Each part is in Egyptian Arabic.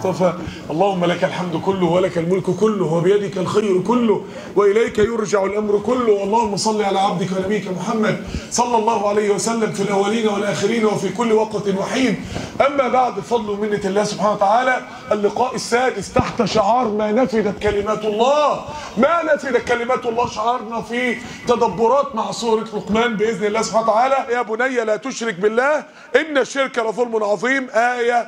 اصطفى اللهم لك الحمد كله ولك الملك كله وبيدك الخير كله واليك يرجع الامر كله اللهم صل على عبدك ونبيك محمد صلى الله عليه وسلم في الاولين والاخرين وفي كل وقت وحين اما بعد فضل ومنه الله سبحانه وتعالى اللقاء السادس تحت شعار ما نفدت كلمات الله ما نفدت كلمات الله شعارنا في تدبرات مع سوره لقمان باذن الله سبحانه وتعالى يا بني لا تشرك بالله ان الشرك لظلم عظيم ايه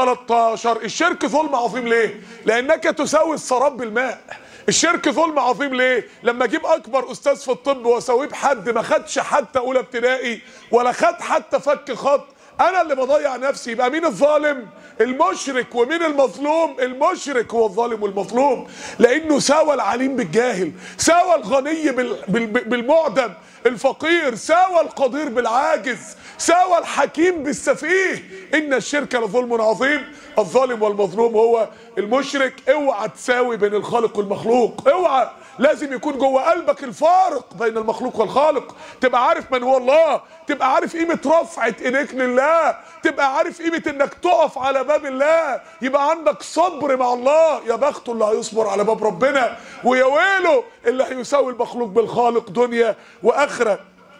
13 الشرك ظلم عظيم ليه لانك تساوي السراب بالماء الشرك ظلم عظيم ليه لما اجيب اكبر استاذ في الطب واساويه بحد ما خدش حتى اولى ابتدائي ولا خد حتى فك خط انا اللي بضيع نفسي يبقى مين الظالم المشرك ومين المظلوم المشرك هو الظالم والمظلوم لانه ساوى العليم بالجاهل ساوى الغني بال... بال... بالمعدم الفقير ساوى القدير بالعاجز ساوى الحكيم بالسفيه ان الشرك لظلم عظيم الظالم والمظلوم هو المشرك اوعى تساوي بين الخالق والمخلوق اوعى لازم يكون جوه قلبك الفارق بين المخلوق والخالق تبقى عارف من هو الله تبقى عارف قيمة رفعة ايديك لله تبقى عارف قيمة انك تقف على باب الله يبقى عندك صبر مع الله يا بخته اللي هيصبر على باب ربنا ويا ويله اللي هيساوي المخلوق بالخالق دنيا واخره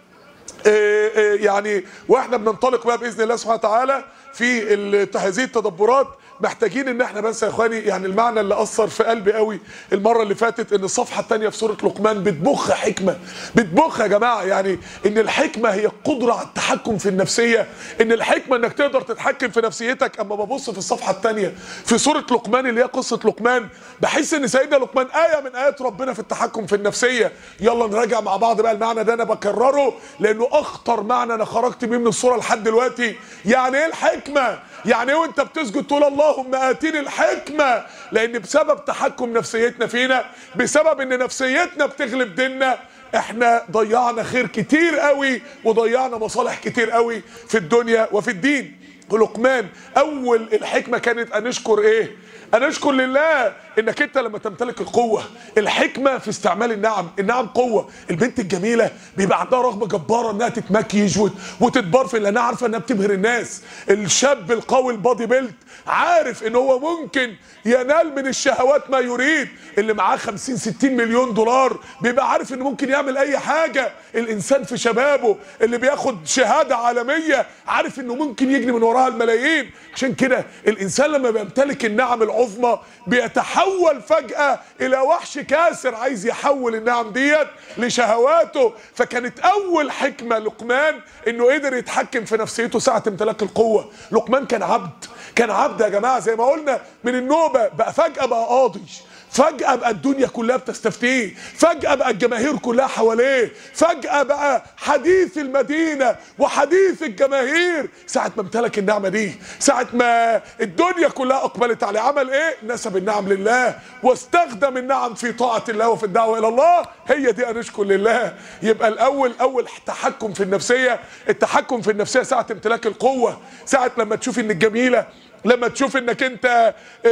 إيه إيه يعني واحنا بننطلق بقى باذن الله سبحانه وتعالى في هذه التدبرات محتاجين ان احنا بس يا اخواني يعني المعنى اللي اثر في قلبي قوي المره اللي فاتت ان الصفحه الثانيه في سوره لقمان بتبخ حكمه بتبخ يا جماعه يعني ان الحكمه هي القدره على التحكم في النفسيه ان الحكمه انك تقدر تتحكم في نفسيتك اما ببص في الصفحه الثانيه في سوره لقمان اللي هي قصه لقمان بحس ان سيدنا لقمان ايه من ايات ربنا في التحكم في النفسيه يلا نراجع مع بعض بقى المعنى ده انا بكرره لانه اخطر معنى انا خرجت بيه من الصوره لحد دلوقتي يعني ايه الحكمه يعني ايه وانت بتسجد تقول اللهم اتيني الحكمه لان بسبب تحكم نفسيتنا فينا بسبب ان نفسيتنا بتغلب ديننا احنا ضيعنا خير كتير قوي وضيعنا مصالح كتير قوي في الدنيا وفي الدين ولقمان اول الحكمه كانت ان نشكر ايه ان اشكر لله انك انت لما تمتلك القوه الحكمه في استعمال النعم النعم قوه البنت الجميله بيبقى عندها رغبه جباره انها تتمكيج وتتبرفن لانها عارفه انها بتبهر الناس الشاب القوي البادي بيلت عارف ان هو ممكن ينال من الشهوات ما يريد اللي معاه 50 60 مليون دولار بيبقى عارف انه ممكن يعمل اي حاجه الانسان في شبابه اللي بياخد شهاده عالميه عارف انه ممكن يجني من وراها الملايين عشان كده الانسان لما بيمتلك النعم العظمى بيتحول فجاه الى وحش كاسر عايز يحول النعم ديت لشهواته فكانت اول حكمه لقمان انه قدر يتحكم في نفسيته ساعه امتلاك القوه لقمان كان عبد كان عبد يا جماعه زي ما قلنا من النوبه بقى فجاه بقى قاضي فجأة بقى الدنيا كلها بتستفتيه فجأة بقى الجماهير كلها حواليه فجأة بقى حديث المدينة وحديث الجماهير ساعة ما امتلك النعمة دي ساعة ما الدنيا كلها أقبلت عليه عمل إيه نسب النعم لله واستخدم النعم في طاعة الله وفي الدعوة إلى الله هي دي أن نشكر لله يبقى الأول أول تحكم في النفسية التحكم في النفسية ساعة امتلاك القوة ساعة لما تشوف إن الجميلة لما تشوف انك انت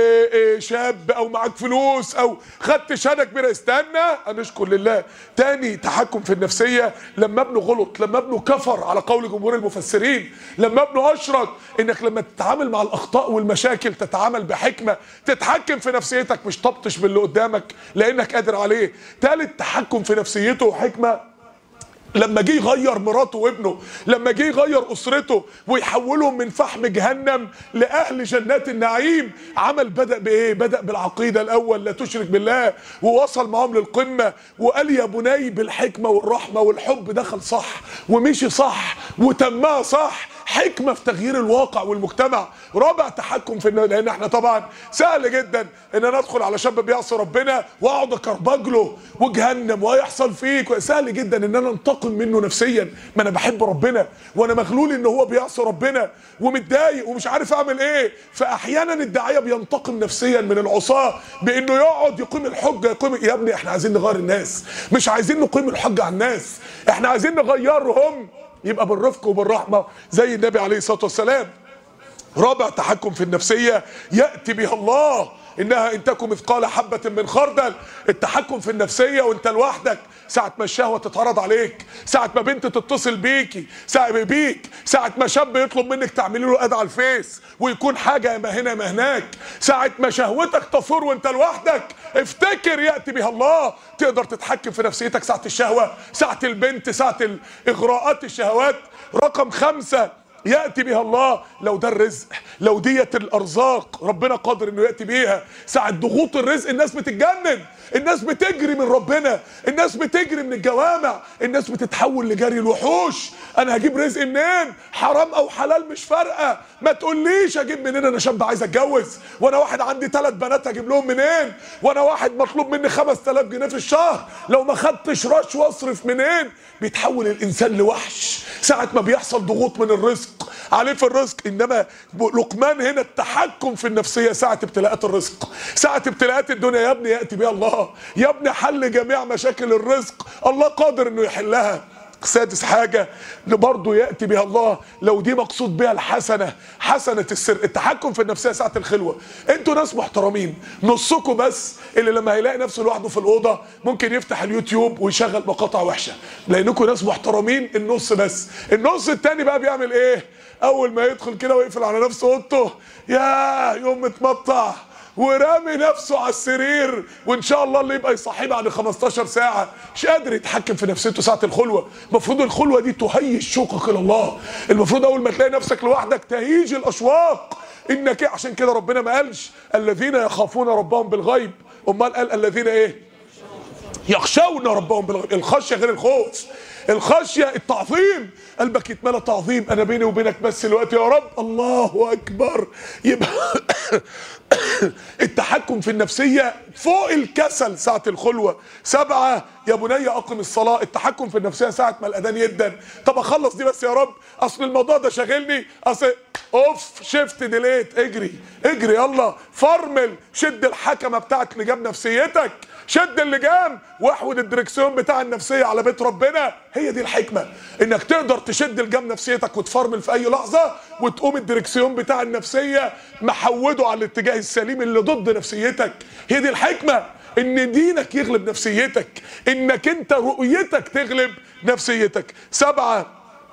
شاب او معاك فلوس او خدت شهاده كبيره استنى هنشكر لله تاني تحكم في النفسيه لما ابنه غلط لما ابنه كفر على قول جمهور المفسرين لما ابنه اشرك انك لما تتعامل مع الاخطاء والمشاكل تتعامل بحكمه تتحكم في نفسيتك مش تبطش باللي قدامك لانك قادر عليه تالت تحكم في نفسيته وحكمه لما جه يغير مراته وابنه لما جه يغير اسرته ويحولهم من فحم جهنم لاهل جنات النعيم عمل بدا بايه بدا بالعقيده الاول لا تشرك بالله ووصل معاهم للقمه وقال يا بني بالحكمه والرحمه والحب دخل صح ومشي صح وتمها صح حكمه في تغيير الواقع والمجتمع رابع تحكم في النفس لان احنا طبعا سهل جدا ان انا ادخل على شاب بيعصي ربنا واقعد اكربج له وجهنم وهيحصل فيك سهل جدا ان انا انتقم منه نفسيا ما انا بحب ربنا وانا مغلول ان هو بيعصي ربنا ومتضايق ومش عارف اعمل ايه فاحيانا الداعيه بينتقم نفسيا من العصاه بانه يقعد يقيم الحجه يقيم يا ابني احنا عايزين نغير الناس مش عايزين نقيم الحجه على الناس احنا عايزين نغيرهم يبقى بالرفق وبالرحمه زي النبي عليه الصلاه والسلام رابع تحكم في النفسيه ياتي بها الله انها ان تكن مثقال حبه من خردل التحكم في النفسيه وانت لوحدك ساعه ما الشهوه تتعرض عليك ساعه ما بنت تتصل بيكي ساعه بيك ساعه ما شاب يطلب منك تعملي له اد على الفيس ويكون حاجه ما هنا ما هناك ساعه ما شهوتك تثور وانت لوحدك افتكر ياتي بها الله تقدر تتحكم في نفسيتك ساعه الشهوه ساعه البنت ساعه الاغراءات الشهوات رقم خمسة ياتي بها الله لو ده الرزق لو ديت الارزاق ربنا قادر انه ياتي بيها ساعه ضغوط الرزق الناس بتتجنن الناس بتجري من ربنا الناس بتجري من الجوامع الناس بتتحول لجري الوحوش انا هجيب رزق منين حرام او حلال مش فارقه ما تقوليش اجيب منين انا شاب عايز اتجوز وانا واحد عندي ثلاث بنات اجيب لهم منين وانا واحد مطلوب مني 5000 جنيه في الشهر لو ما خدتش رشوه اصرف منين بيتحول الانسان لوحش ساعه ما بيحصل ضغوط من الرزق عليه في الرزق انما لقمان هنا التحكم في النفسيه ساعه ابتلاءات الرزق ساعه ابتلاءات الدنيا يا ابني ياتي بها الله يا ابني حل جميع مشاكل الرزق الله قادر انه يحلها سادس حاجة برضه يأتي بها الله لو دي مقصود بها الحسنة حسنة السر التحكم في النفسية ساعة الخلوة انتوا ناس محترمين نصكم بس اللي لما هيلاقي نفسه لوحده في الأوضة ممكن يفتح اليوتيوب ويشغل مقاطع وحشة لأنكم ناس محترمين النص بس النص التاني بقى بيعمل ايه أول ما يدخل كده ويقفل على نفسه أوضته يا يوم متمطع ورامي نفسه على السرير وان شاء الله اللي يبقى يصحيه بعد 15 ساعه مش قادر يتحكم في نفسيته ساعه الخلوه المفروض الخلوه دي تهيج شوقك الى الله المفروض اول ما تلاقي نفسك لوحدك تهيج الاشواق انك عشان كده ربنا ما قالش الذين يخافون ربهم بالغيب امال قال الذين ايه يخشون ربهم بالغيب الخشيه غير الخوف الخشيه التعظيم قلبك يتملى تعظيم انا بيني وبينك بس الوقت يا رب الله اكبر يبقى التحكم في النفسيه فوق الكسل ساعه الخلوه سبعه يا بني اقم الصلاه التحكم في النفسيه ساعه ما الاذان يدن طب اخلص دي بس يا رب اصل الموضوع ده شاغلني اصل اوف شفت ديليت اجري اجري يلا فرمل شد الحكمه بتاعت لجام نفسيتك شد اللجام واحود الدركسيون بتاع النفسيه على بيت ربنا هي دي الحكمه انك تقدر تشد لجام نفسيتك وتفرمل في اي لحظه وتقوم الدركسيون بتاع النفسيه محوده على الاتجاه السليم اللي ضد نفسيتك هي دي الحكمه ان دينك يغلب نفسيتك انك انت رؤيتك تغلب نفسيتك سبعه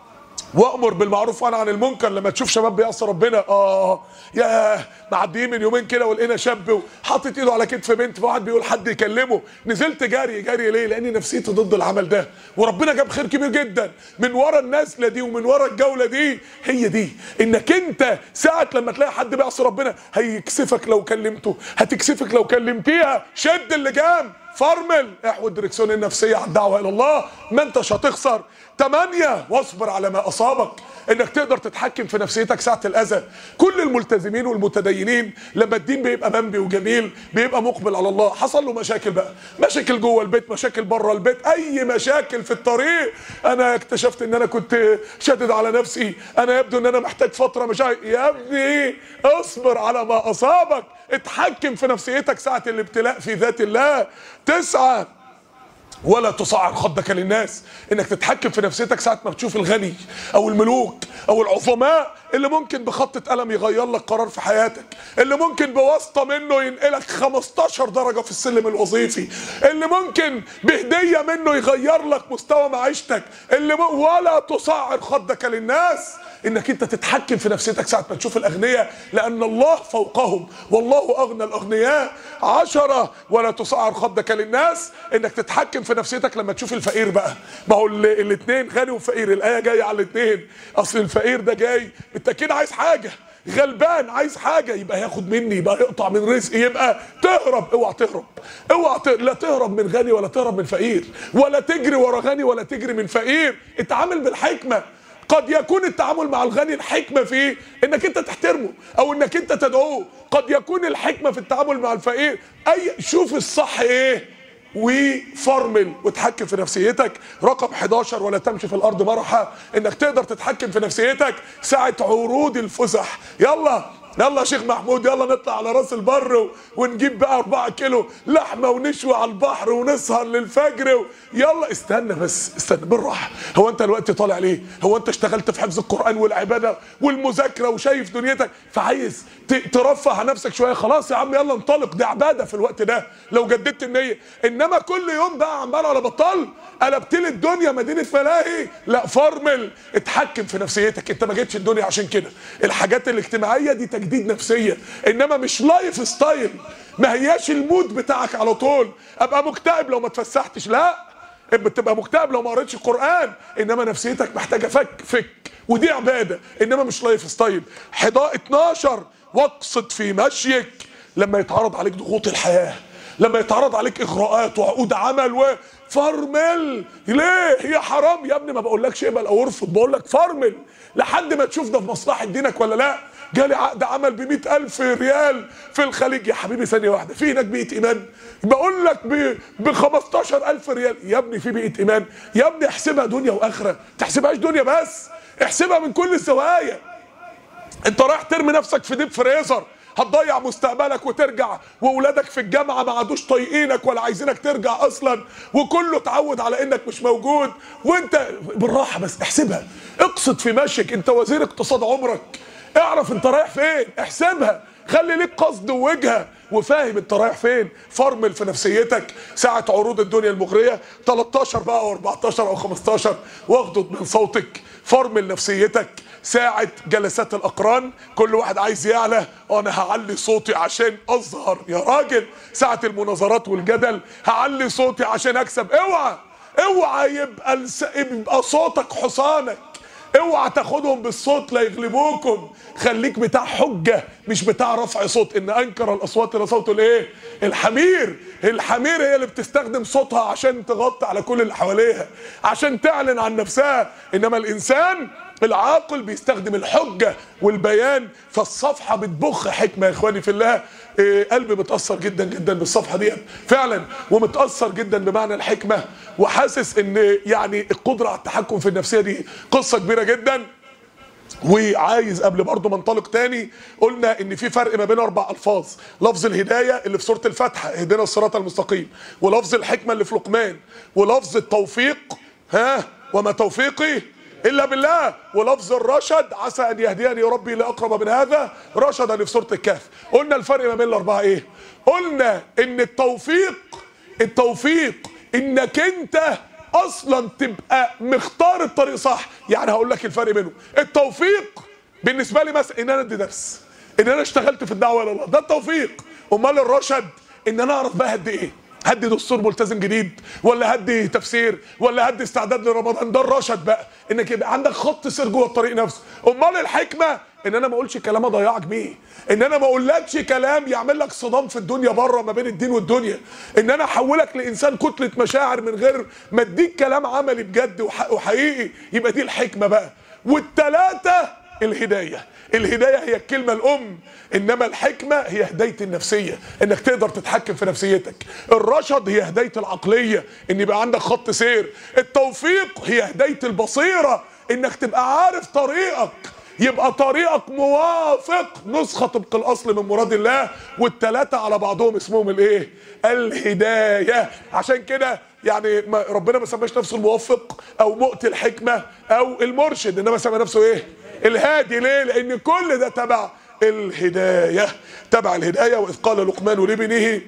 وامر بالمعروف وانا عن المنكر لما تشوف شباب بيعصي ربنا اه يا معديين من يومين كده ولقينا شاب حاطط ايده على كتف بنت فواحد بيقول حد يكلمه نزلت جري جري ليه لان نفسيتي ضد العمل ده وربنا جاب خير كبير جدا من ورا النزله دي ومن ورا الجوله دي هي دي انك انت ساعه لما تلاقي حد بيعصي ربنا هيكسفك لو كلمته هتكسفك لو كلمتيها شد اللجام فرمل احود دركسيون النفسيه على الدعوه الى الله ما انتش هتخسر تمانية واصبر على ما اصابك انك تقدر تتحكم في نفسيتك ساعه الاذى كل الملتزمين والمتدينين لما الدين بيبقى منبي وجميل بيبقى مقبل على الله حصل له مشاكل بقى مشاكل جوه البيت مشاكل بره البيت اي مشاكل في الطريق انا اكتشفت ان انا كنت شادد على نفسي انا يبدو ان انا محتاج فتره مش عارف يا ابني اصبر على ما اصابك اتحكم في نفسيتك ساعه الابتلاء في ذات الله تسعه ولا تصعر خدك للناس انك تتحكم في نفسيتك ساعه ما بتشوف الغني او الملوك او العظماء اللي ممكن بخطة قلم يغير لك قرار في حياتك اللي ممكن بواسطة منه ينقلك 15 درجة في السلم الوظيفي اللي ممكن بهدية منه يغير لك مستوى معيشتك اللي م... ولا تصعر خدك للناس انك انت تتحكم في نفسيتك ساعة ما تشوف الاغنياء لان الله فوقهم والله اغنى الاغنياء عشرة ولا تصعر خدك للناس انك تتحكم في نفسيتك لما تشوف الفقير بقى ما هو الاثنين غني وفقير الايه جايه على الاثنين اصل الفقير ده جاي بالتاكيد عايز حاجه غلبان عايز حاجه يبقى ياخد مني يبقى يقطع من رزقي يبقى تهرب اوعى تهرب اوعى ت... لا تهرب من غني ولا تهرب من فقير ولا تجري ورا غني ولا تجري من فقير اتعامل بالحكمه قد يكون التعامل مع الغني الحكمة فيه انك انت تحترمه او انك انت تدعوه قد يكون الحكمة في التعامل مع الفقير اي شوف الصح ايه وفرمل وتحكم في نفسيتك رقم 11 ولا تمشي في الارض مرحا انك تقدر تتحكم في نفسيتك ساعة عروض الفسح يلا يلا يا شيخ محمود يلا نطلع على راس البر و- ونجيب بقى 4 كيلو لحمه ونشوي على البحر ونسهر للفجر و... يلا استنى بس استنى بالراحه هو انت دلوقتي طالع ليه هو انت اشتغلت في حفظ القران والعباده والمذاكره وشايف دنيتك فعايز ت... ترفه عن نفسك شويه خلاص يا عم يلا انطلق دي عباده في الوقت ده لو جددت النيه انما كل يوم بقى عمال على بطال قلبت لي الدنيا مدينه ملاهي لا فرمل اتحكم في نفسيتك انت ما جيتش الدنيا عشان كده الحاجات الاجتماعيه دي تجديد نفسيه انما مش لايف ستايل ما هياش المود بتاعك على طول ابقى مكتئب لو ما اتفسحتش لا بتبقى مكتئب لو ما قريتش القران انما نفسيتك محتاجه فك فك ودي عباده انما مش لايف ستايل 11 12 واقصد في مشيك لما يتعرض عليك ضغوط الحياه لما يتعرض عليك اغراءات وعقود عمل وفرمل ليه هي حرام يا ابني ما بقولكش اقبل او ارفض بقول لك فرمل لحد ما تشوف ده في مصلحه دينك ولا لا جالي عقد عمل ب ألف ريال في الخليج يا حبيبي ثانيه واحده في هناك بيئه ايمان بقول لك ب ب 15000 ريال يا ابني في بيئه ايمان يا ابني احسبها دنيا واخره تحسبهاش دنيا بس احسبها من كل الزوايا انت رايح ترمي نفسك في ديب فريزر هتضيع مستقبلك وترجع واولادك في الجامعه ما عادوش طايقينك ولا عايزينك ترجع اصلا وكله اتعود على انك مش موجود وانت بالراحه بس احسبها اقصد في مشيك انت وزير اقتصاد عمرك اعرف انت رايح فين احسبها خلي ليك قصد ووجهه وفاهم انت رايح فين فرمل في نفسيتك ساعة عروض الدنيا المغرية 13 بقى او 14 او 15 واغضض من صوتك فرمل نفسيتك ساعة جلسات الأقران كل واحد عايز يعلى أنا هعلي صوتي عشان أظهر يا راجل ساعة المناظرات والجدل هعلي صوتي عشان أكسب اوعى اوعى يبقى, الس... يبقى صوتك حصانك اوعى تاخدهم بالصوت لا يغلبوكم خليك بتاع حجة مش بتاع رفع صوت ان انكر الاصوات لصوت الايه الحمير الحمير هي اللي بتستخدم صوتها عشان تغطي على كل اللي حواليها عشان تعلن عن نفسها انما الانسان العاقل بيستخدم الحجة والبيان فالصفحة بتبخ حكمة يا اخواني في الله إيه قلبي متأثر جدا جدا بالصفحة دي فعلا ومتأثر جدا بمعنى الحكمة وحاسس ان يعني القدرة على التحكم في النفسية دي قصة كبيرة جدا وعايز قبل برضه ما انطلق تاني قلنا ان في فرق ما بين اربع الفاظ لفظ الهدايه اللي في سوره الفاتحه اهدنا الصراط المستقيم ولفظ الحكمه اللي في لقمان ولفظ التوفيق ها وما توفيقي الا بالله ولفظ الرشد عسى ان يهديني ربي لاقرب من هذا رشد اللي في سوره الكهف قلنا الفرق ما بين الاربعه ايه قلنا ان التوفيق التوفيق انك انت اصلا تبقى مختار الطريق صح يعني هقول لك الفرق بينهم التوفيق بالنسبه لي مثلا ان انا ادي درس ان انا اشتغلت في الدعوه الى الله ده التوفيق امال الرشد ان انا اعرف بقى هدي ايه هدي دستور ملتزم جديد ولا هدي تفسير ولا هدي استعداد لرمضان ده الرشد بقى انك يبقى عندك خط سير جوه الطريق نفسه امال الحكمه ان انا ما اقولش كلام اضيعك بيه ان انا ما اقولكش كلام يعمل لك صدام في الدنيا بره ما بين الدين والدنيا ان انا احولك لانسان كتله مشاعر من غير ما اديك كلام عملي بجد وح- وحقيقي يبقى دي الحكمه بقى والتلاته الهدايه الهدايه هي الكلمه الام انما الحكمه هي هدايه النفسيه انك تقدر تتحكم في نفسيتك الرشد هي هدايه العقليه ان يبقى عندك خط سير التوفيق هي هدايه البصيره انك تبقى عارف طريقك يبقى طريقك موافق نسخة طبق الأصل من مراد الله والتلاتة على بعضهم اسمهم الإيه؟ الهداية عشان كده يعني ما ربنا ما سماش نفسه الموفق أو مؤتي الحكمة أو المرشد إنما سمى نفسه إيه؟ الهادي ليه؟ لأن كل ده تبع الهداية تبع الهداية وإذ قال لقمان لابنه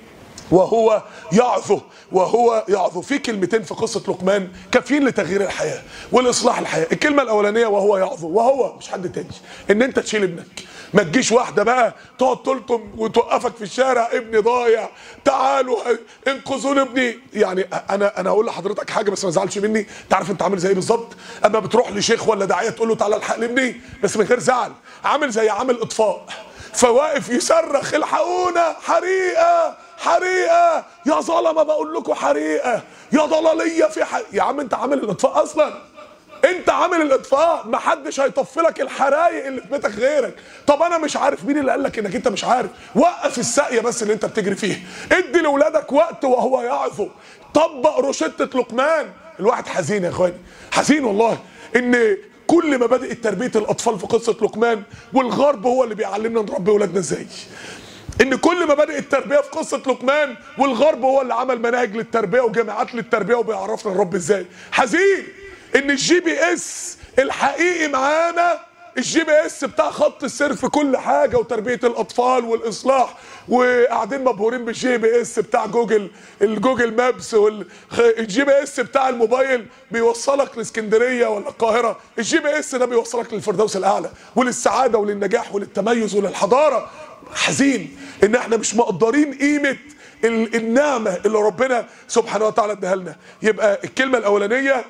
وهو يعظه وهو يعظه في كلمتين في قصة لقمان كافيين لتغيير الحياة والإصلاح الحياة الكلمة الأولانية وهو يعظه وهو مش حد تاني إن أنت تشيل ابنك ما تجيش واحدة بقى تقعد تلطم وتوقفك في الشارع ابني ضايع تعالوا انقذوني ابني يعني انا انا هقول لحضرتك حاجه بس ما تزعلش مني انت عارف انت عامل زي ايه بالظبط اما بتروح لشيخ ولا داعيه تقول له تعالى الحق لي ابني بس من غير زعل عامل زي عامل اطفاء فواقف يصرخ الحقونا حريقه حريقه يا ظلمه بقول لكم حريقه يا ضلاليه في حريقة. يا عم انت عامل الاطفاء اصلا انت عامل الاطفاء محدش هيطفي لك الحرايق اللي في بيتك غيرك طب انا مش عارف مين اللي قال لك انك انت مش عارف وقف الساقيه بس اللي انت بتجري فيه ادي لاولادك وقت وهو يعظه طبق روشته لقمان الواحد حزين يا اخواني حزين والله ان كل مبادئ تربيه الاطفال في قصه لقمان والغرب هو اللي بيعلمنا نربي اولادنا ازاي ان كل مبادئ التربيه في قصه لقمان والغرب هو اللي عمل مناهج للتربيه وجامعات للتربيه وبيعرفنا نربي ازاي حزين ان الجي بي اس الحقيقي معانا الجي بي اس بتاع خط السير في كل حاجه وتربيه الاطفال والاصلاح وقاعدين مبهورين بالجي بي اس بتاع جوجل الجوجل مابس والجي بي اس بتاع الموبايل بيوصلك لاسكندريه ولا القاهره الجي بي اس ده بيوصلك للفردوس الاعلى وللسعاده وللنجاح وللتميز وللحضاره حزين ان احنا مش مقدرين قيمه ال- النعمه اللي ربنا سبحانه وتعالى اداها لنا يبقى الكلمه الاولانيه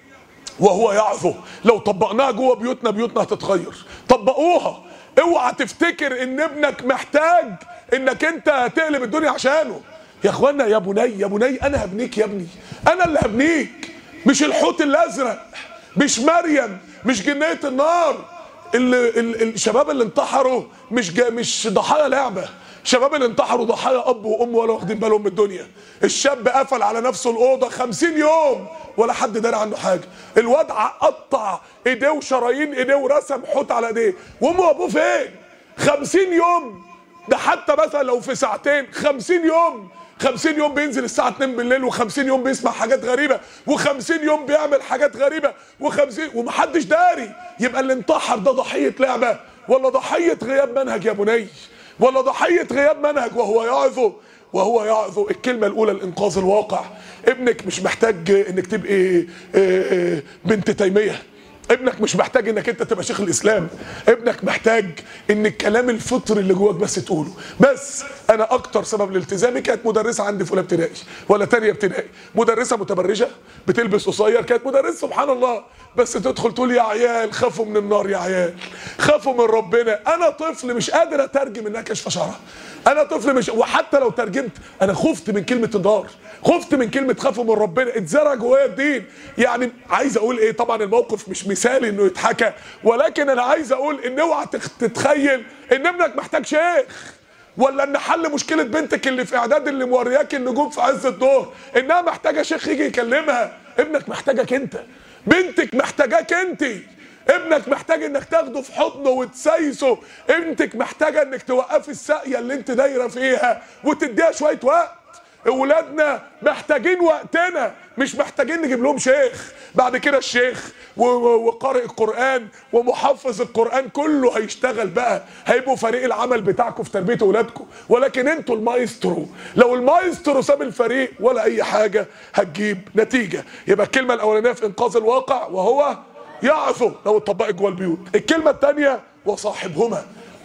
وهو يعظه لو طبقناها جوه بيوتنا بيوتنا هتتغير طبقوها اوعى تفتكر ان ابنك محتاج انك انت تقلب الدنيا عشانه يا اخوانا يا بني يا بني انا هبنيك يا ابني انا اللي هبنيك مش الحوت الازرق مش مريم مش جنيه النار ال- ال- الشباب اللي انتحروا مش جا مش ضحايا لعبه شباب اللي انتحروا ضحايا اب وام ولا واخدين بالهم من الدنيا الشاب قفل على نفسه الاوضه خمسين يوم ولا حد داري عنه حاجه الواد قطع ايديه وشرايين ايديه ورسم حوت على ايديه وامه وابوه فين خمسين يوم ده حتى مثلا لو في ساعتين خمسين يوم خمسين يوم بينزل الساعة 2 بالليل وخمسين يوم بيسمع حاجات غريبة وخمسين يوم بيعمل حاجات غريبة وخمسين ومحدش داري يبقى اللي انتحر ده ضحية لعبة ولا ضحية غياب منهج يا بني ولا ضحية غياب منهج وهو يعظه وهو يعظه الكلمة الأولى الإنقاذ الواقع ابنك مش محتاج إنك تبقي آه، آه، بنت تيمية ابنك مش محتاج انك انت تبقى شيخ الاسلام ابنك محتاج ان الكلام الفطري اللي جواك بس تقوله بس انا اكتر سبب لالتزامي كانت مدرسه عندي في اولى ابتدائي ولا تانية ابتدائي مدرسه متبرجه بتلبس قصير كانت مدرسه سبحان الله بس تدخل تقول يا عيال خافوا من النار يا عيال خافوا من ربنا انا طفل مش قادر اترجم انها كشف شعرها انا طفل مش وحتى لو ترجمت انا خفت من كلمه النار خفت من كلمه خافوا من ربنا اتزرع جوايا الدين يعني عايز اقول ايه طبعا الموقف مش مثالي انه يتحكى ولكن انا عايز اقول ان اوعى تخ- تتخيل ان ابنك محتاج شيخ ولا ان حل مشكله بنتك اللي في اعداد اللي مورياك النجوم في عز الظهر انها محتاجه شيخ يجي يكلمها ابنك محتاجك انت بنتك محتاجاك انت ابنك محتاج انك تاخده في حضنه وتسايسه بنتك محتاجه انك توقفي الساقيه اللي انت دايره فيها وتديها شويه وقت اولادنا محتاجين وقتنا مش محتاجين نجيب لهم شيخ بعد كده الشيخ و- و- وقارئ القران ومحفظ القران كله هيشتغل بقى هيبقوا فريق العمل بتاعكم في تربيه اولادكم ولكن انتوا المايسترو لو المايسترو ساب الفريق ولا اي حاجه هتجيب نتيجه يبقى الكلمه الاولانيه في انقاذ الواقع وهو يعثو لو اتطبقت جوه البيوت الكلمه الثانيه وصاحبهما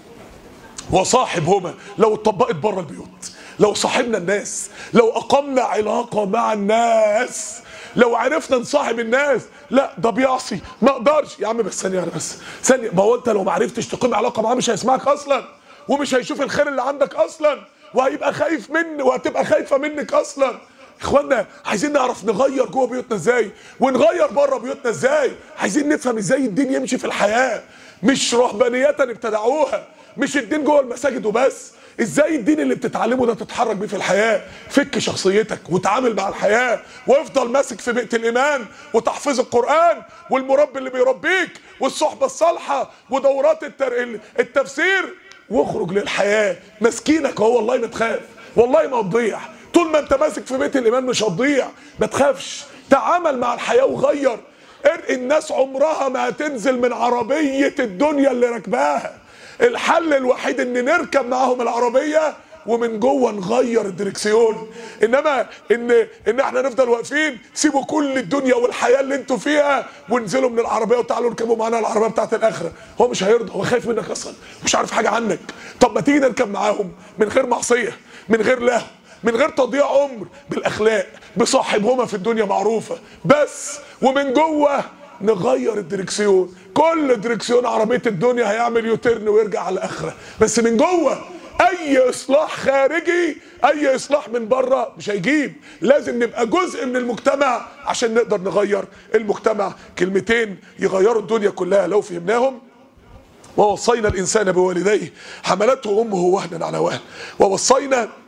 وصاحبهما لو اتطبقت بره البيوت لو صاحبنا الناس لو اقمنا علاقه مع الناس لو عرفنا نصاحب الناس لا ده بيعصي ما اقدرش يا عم بس ثانيه واحدة بس ثانيه ما هو انت لو ما عرفتش تقيم علاقه معاه مش هيسمعك اصلا ومش هيشوف الخير اللي عندك اصلا وهيبقى خايف من وهتبقى خايفه منك اصلا اخوانا عايزين نعرف نغير جوه بيوتنا ازاي ونغير بره بيوتنا ازاي عايزين نفهم ازاي الدين يمشي في الحياه مش رهبانيات ابتدعوها مش الدين جوه المساجد وبس ازاي الدين اللي بتتعلمه ده تتحرك بيه في الحياه فك شخصيتك وتعامل مع الحياه وافضل ماسك في بيئه الايمان وتحفيظ القران والمربي اللي بيربيك والصحبه الصالحه ودورات التر... التفسير واخرج للحياه مسكينك اهو والله ما تخاف والله ما هتضيع طول ما انت ماسك في بيت الايمان مش هتضيع ما تخافش تعامل مع الحياه وغير الناس عمرها ما هتنزل من عربيه الدنيا اللي راكباها الحل الوحيد ان نركب معاهم العربيه ومن جوه نغير الدركسيون انما ان ان احنا نفضل واقفين سيبوا كل الدنيا والحياه اللي انتوا فيها وانزلوا من العربيه وتعالوا اركبوا معانا العربيه بتاعت الاخره هو مش هيرضى هو خايف منك اصلا مش عارف حاجه عنك طب ما تيجي نركب معاهم من غير معصيه من غير لهو من غير تضييع عمر بالاخلاق بصاحبهما في الدنيا معروفه بس ومن جوه نغير الدركسيون كل دركسيون عربيه الدنيا هيعمل يوترن ويرجع على الاخره بس من جوه اي اصلاح خارجي اي اصلاح من بره مش هيجيب لازم نبقى جزء من المجتمع عشان نقدر نغير المجتمع كلمتين يغيروا الدنيا كلها لو فهمناهم ووصينا الانسان بوالديه حملته امه وهنا على وهن ووصينا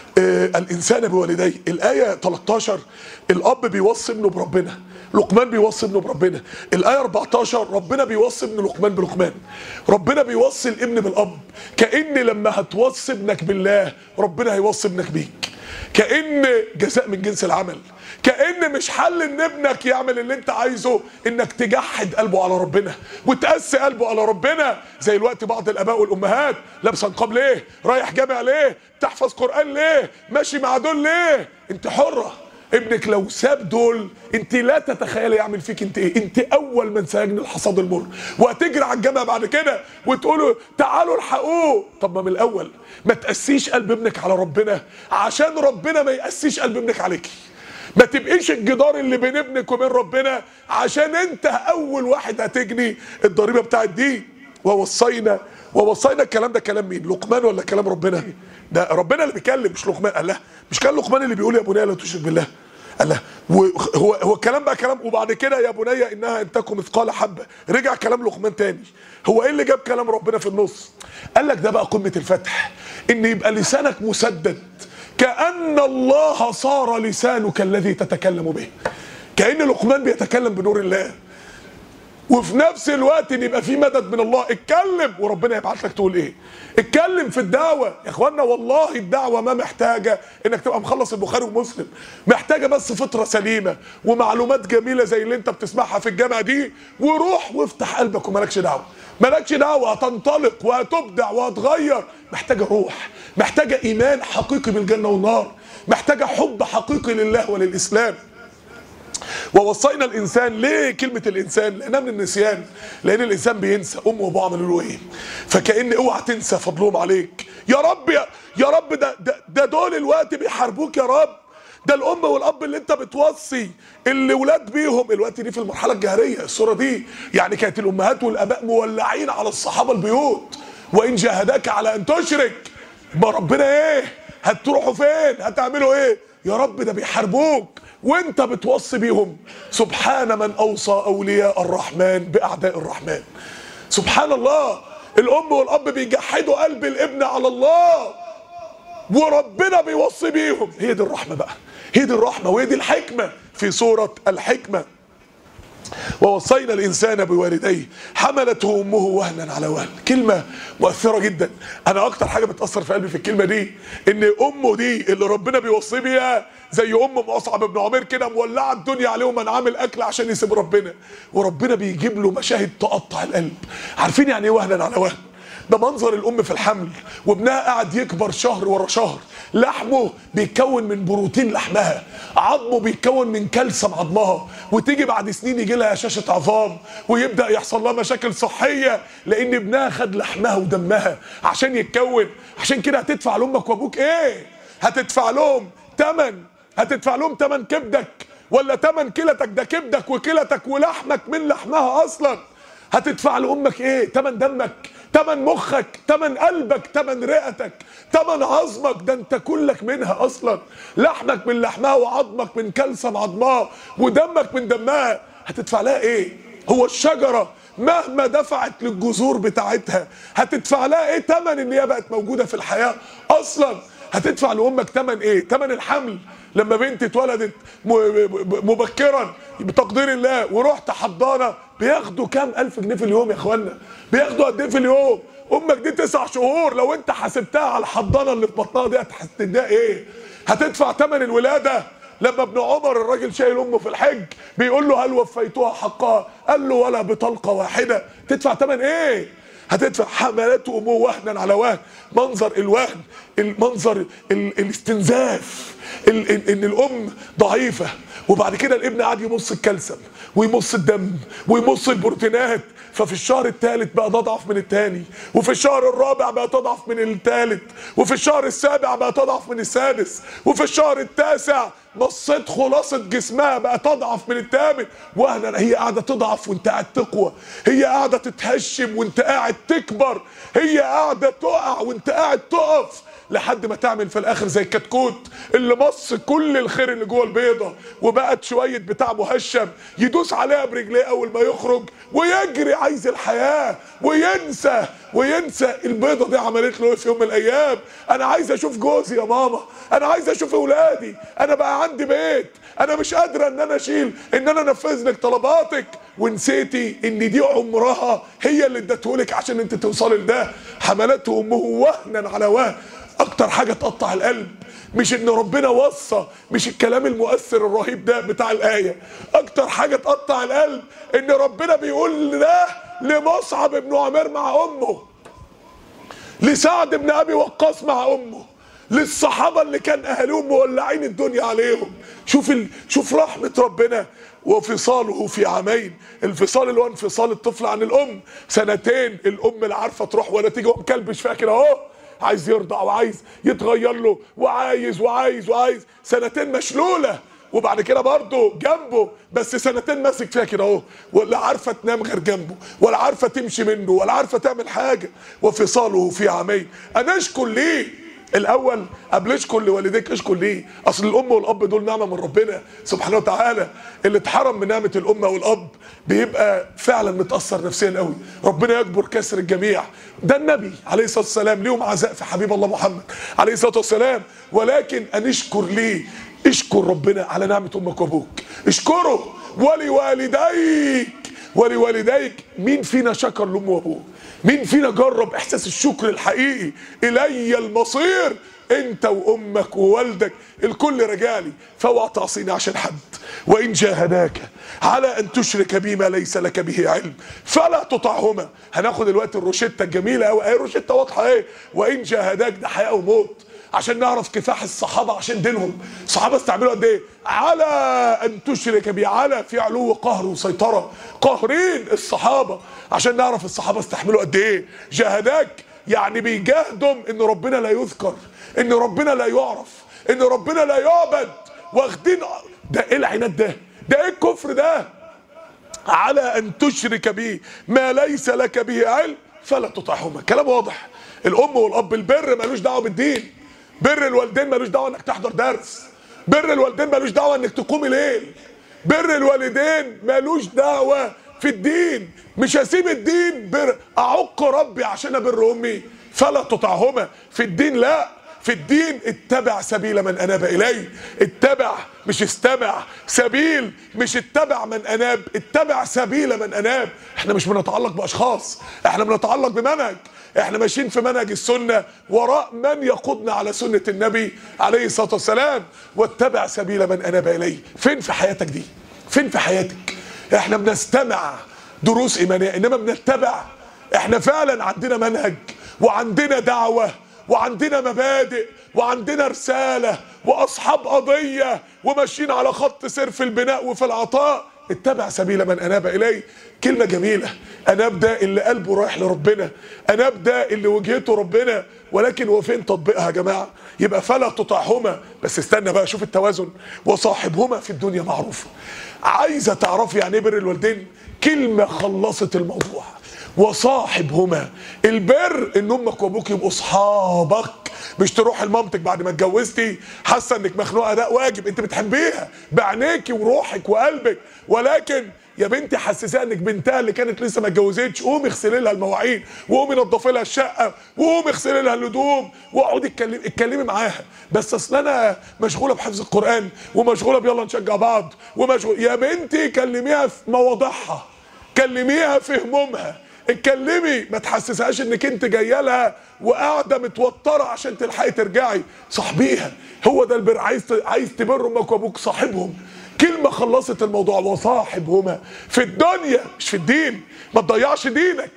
آه الانسان بوالديه الايه 13 الاب بيوصي ابنه بربنا لقمان بيوصي ابنه بربنا الايه 14 ربنا بيوصي ابن لقمان بلقمان ربنا بيوصي الابن بالاب كان لما هتوصي ابنك بالله ربنا هيوصي ابنك بيك كان جزاء من جنس العمل كان مش حل ان ابنك يعمل اللي انت عايزه انك تجحد قلبه على ربنا وتقسي قلبه على ربنا زي الوقت بعض الاباء والامهات لابسه نقاب ليه رايح جامع ليه تحفظ قران ليه ماشي مع دول ليه انت حره ابنك لو ساب دول انت لا تتخيلي يعمل فيك انت ايه انت اول من سيجني الحصاد المر وهتجري على الجامع بعد كده وتقولوا تعالوا الحقوه طب ما من الاول ما تقسيش قلب ابنك على ربنا عشان ربنا ما يقسيش قلب ابنك عليكي ما تبقيش الجدار اللي بين ابنك وبين ربنا عشان انت اول واحد هتجني الضريبه بتاعت دي ووصينا ووصينا الكلام ده كلام مين لقمان ولا كلام ربنا ده ربنا اللي بيكلم مش لقمان قال لا مش كان لقمان اللي بيقول يا بني لا تشرك بالله قال لا هو هو الكلام بقى كلام وبعد كده يا بني انها ان تكن مثقال حبه رجع كلام لقمان تاني هو ايه اللي جاب كلام ربنا في النص قال لك ده بقى قمه الفتح ان يبقى لسانك مسدد كأن الله صار لسانك الذي تتكلم به كأن لقمان بيتكلم بنور الله وفي نفس الوقت ان يبقى في مدد من الله اتكلم وربنا يبعت لك تقول ايه اتكلم في الدعوه يا اخوانا والله الدعوه ما محتاجه انك تبقى مخلص البخاري ومسلم محتاجه بس فطره سليمه ومعلومات جميله زي اللي انت بتسمعها في الجامعه دي وروح وافتح قلبك ومالكش دعوه مالكش دعوه هتنطلق وهتبدع وهتغير محتاجه روح محتاجه ايمان حقيقي بالجنه والنار محتاجه حب حقيقي لله وللاسلام ووصينا الانسان ليه كلمه الانسان لانها من النسيان لان الانسان بينسى امه وابوه عملوا له ايه فكان اوعى تنسى فضلهم عليك يا رب يا, يا رب ده, ده ده دول الوقت بيحاربوك يا رب ده الام والاب اللي انت بتوصي اللي ولاد بيهم الوقت دي في المرحله الجاهليه الصوره دي يعني كانت الامهات والاباء مولعين على الصحابه البيوت وان جاهداك على ان تشرك ما ربنا ايه هتروحوا فين هتعملوا ايه يا رب ده بيحاربوك وانت بتوصي بيهم سبحان من اوصى اولياء الرحمن باعداء الرحمن سبحان الله الام والاب بيجحدوا قلب الابن على الله وربنا بيوصي بيهم هي دي الرحمه بقى هي دي الرحمه وهي دي الحكمه في سوره الحكمه ووصينا الانسان بوالديه حملته امه وهنا على وهن كلمه مؤثره جدا انا اكتر حاجه بتاثر في قلبي في الكلمه دي ان امه دي اللي ربنا بيوصي بيها زي ام مصعب بن عمير كده مولعه الدنيا عليهم من عامل اكل عشان يسيب ربنا وربنا بيجيب له مشاهد تقطع القلب عارفين يعني ايه وهنا على وهن ده منظر الام في الحمل وابنها قاعد يكبر شهر ورا شهر لحمه بيتكون من بروتين لحمها عظمه بيتكون من كلسم عظمها وتيجي بعد سنين يجي لها هشاشه عظام ويبدا يحصل لها مشاكل صحيه لان ابنها خد لحمها ودمها عشان يتكون عشان كده هتدفع لامك وابوك ايه هتدفع لهم تمن هتدفع لهم تمن كبدك ولا تمن كلتك ده كبدك وكلتك ولحمك من لحمها اصلا هتدفع لامك ايه تمن دمك تمن مخك تمن قلبك تمن رئتك تمن عظمك ده انت كلك منها اصلا لحمك من لحمها وعظمك من كلسم عظمها ودمك من دمها هتدفع لها ايه هو الشجرة مهما دفعت للجذور بتاعتها هتدفع لها ايه تمن ان هي بقت موجودة في الحياة اصلا هتدفع لامك تمن ايه تمن الحمل لما بنتي اتولدت مبكرا بتقدير الله ورحت حضانه بياخدوا كام الف جنيه في اليوم يا اخوانا بياخدوا قد ايه في اليوم امك دي تسع شهور لو انت حاسبتها على الحضانه اللي في بطنها دي هتديها ايه هتدفع ثمن الولاده لما ابن عمر الراجل شايل امه في الحج بيقول له هل وفيتها حقها قال له ولا بطلقه واحده تدفع ثمن ايه هتدفع حملته امه وهنا على وهن منظر الوهن المنظر ال الاستنزاف ال ال ان الام ضعيفه وبعد كده الابن قاعد يمص الكلسم ويمص الدم ويمص البروتينات ففي الشهر الثالث بقى تضعف من الثاني وفي الشهر الرابع بقى تضعف من الثالث وفي الشهر السابع بقى تضعف من السادس وفي الشهر التاسع مصيت خلاصة جسمها بقت أضعف من التامن وهنا هي قاعدة تضعف وانت قاعد تقوى هي قاعدة تتهشم وانت قاعد تكبر هي قاعدة تقع وانت قاعد تقف لحد ما تعمل في الاخر زي الكتكوت اللي مص كل الخير اللي جوه البيضه وبقت شويه بتاع مهشم يدوس عليها برجليه اول ما يخرج ويجري عايز الحياه وينسى وينسى البيضه دي عملت له ايه في يوم من الايام انا عايز اشوف جوزي يا ماما انا عايز اشوف اولادي انا بقى عندي بيت انا مش قادره ان انا اشيل ان انا انفذ لك طلباتك ونسيتي ان دي عمرها هي اللي ادتهولك عشان انت توصلي لده حملته امه وهنا على وهن اكتر حاجه تقطع القلب مش ان ربنا وصى مش الكلام المؤثر الرهيب ده بتاع الايه اكتر حاجه تقطع القلب ان ربنا بيقول ده لمصعب بن عمير مع امه لسعد بن ابي وقاص مع امه للصحابه اللي كان اهاليهم مولعين الدنيا عليهم شوف ال... شوف رحمه ربنا وفصاله في عامين الفصال اللي هو انفصال الطفل عن الام سنتين الام لا عارفه تروح ولا تيجي ومكلبش فيها كده اهو عايز يرضع وعايز يتغير له وعايز وعايز وعايز سنتين مشلوله وبعد كده برضه جنبه بس سنتين ماسك فيها كده اهو ولا عارفه تنام غير جنبه ولا عارفه تمشي منه ولا عارفه تعمل حاجه وفصاله في عامين انا اشكر ليه الاول قبل اشكر لوالديك اشكر ليه اصل الام والاب دول نعمه من ربنا سبحانه وتعالى اللي اتحرم من نعمه الام والاب بيبقى فعلا متاثر نفسيا قوي ربنا يكبر كسر الجميع ده النبي عليه الصلاه والسلام ليهم عزاء في حبيب الله محمد عليه الصلاه والسلام ولكن ان اشكر ليه اشكر ربنا على نعمه امك وابوك اشكره ولوالديك ولوالديك مين فينا شكر لامه وابوه مين فينا جرب احساس الشكر الحقيقي الي المصير انت وامك ووالدك الكل رجالي فاوعى تعصيني عشان حد وان جاهداك على ان تشرك بي ما ليس لك به علم فلا تطعهما هناخد دلوقتي الروشته الجميله قوي اهي الروشته واضحه ايه وان جاهداك ده حياه وموت عشان نعرف كفاح الصحابه عشان دينهم الصحابه استعملوا قد ايه على ان تشرك بي على في علو قهر وسيطره قاهرين الصحابه عشان نعرف الصحابه استحملوا قد ايه جاهداك يعني بيجاهدهم ان ربنا لا يذكر ان ربنا لا يعرف ان ربنا لا يعبد واخدين ده ايه العناد ده ده ايه الكفر ده على ان تشرك بي ما ليس لك به علم فلا تطعهما كلام واضح الام والاب البر ملوش دعوه بالدين بر الوالدين ملوش دعوه انك تحضر درس بر الوالدين ملوش دعوه انك تقوم الليل بر الوالدين ملوش دعوه في الدين مش هسيب الدين بر اعق ربي عشان ابر امي فلا تطعهما في الدين لا في الدين اتبع سبيل من اناب الي اتبع مش استمع سبيل مش اتبع من اناب اتبع سبيل من اناب احنا مش بنتعلق باشخاص احنا بنتعلق بمنهج احنا ماشيين في منهج السنه وراء من يقودنا على سنه النبي عليه الصلاه والسلام واتبع سبيل من اناب اليه فين في حياتك دي فين في حياتك احنا بنستمع دروس ايمانيه انما بنتبع احنا فعلا عندنا منهج وعندنا دعوه وعندنا مبادئ وعندنا رسالة وأصحاب قضية وماشيين على خط سير في البناء وفي العطاء اتبع سبيل من أناب إليه كلمة جميلة أناب ده اللي قلبه رايح لربنا أناب ده اللي وجهته ربنا ولكن هو فين تطبيقها يا جماعة يبقى فلا تطعهما بس استنى بقى شوف التوازن وصاحبهما في الدنيا معروفة عايزة تعرفي يعني ايه بر الوالدين كلمة خلصت الموضوع وصاحبهما البر ان امك وابوك يبقوا اصحابك مش تروح لمامتك بعد ما اتجوزتي حاسه انك مخنوقه ده واجب انت بتحبيها بعينيكي وروحك وقلبك ولكن يا بنتي حسسيها انك بنتها اللي كانت لسه ما اتجوزتش قومي اغسلي لها المواعين وقومي نضفي لها الشقه وقومي اغسلي لها الهدوم واقعدي اتكلمي اتكلمي معاها بس اصل انا مشغوله بحفظ القران ومشغوله بيلا نشجع بعض ومشغول يا بنتي كلميها في مواضيعها كلميها في همومها اتكلمي ما تحسسهاش انك انت جايه لها وقاعده متوتره عشان تلحقي ترجعي صاحبيها هو ده البر عايز عايز تبر امك وابوك صاحبهم كلمة خلصت الموضوع وصاحبهما في الدنيا مش في الدين ما تضيعش دينك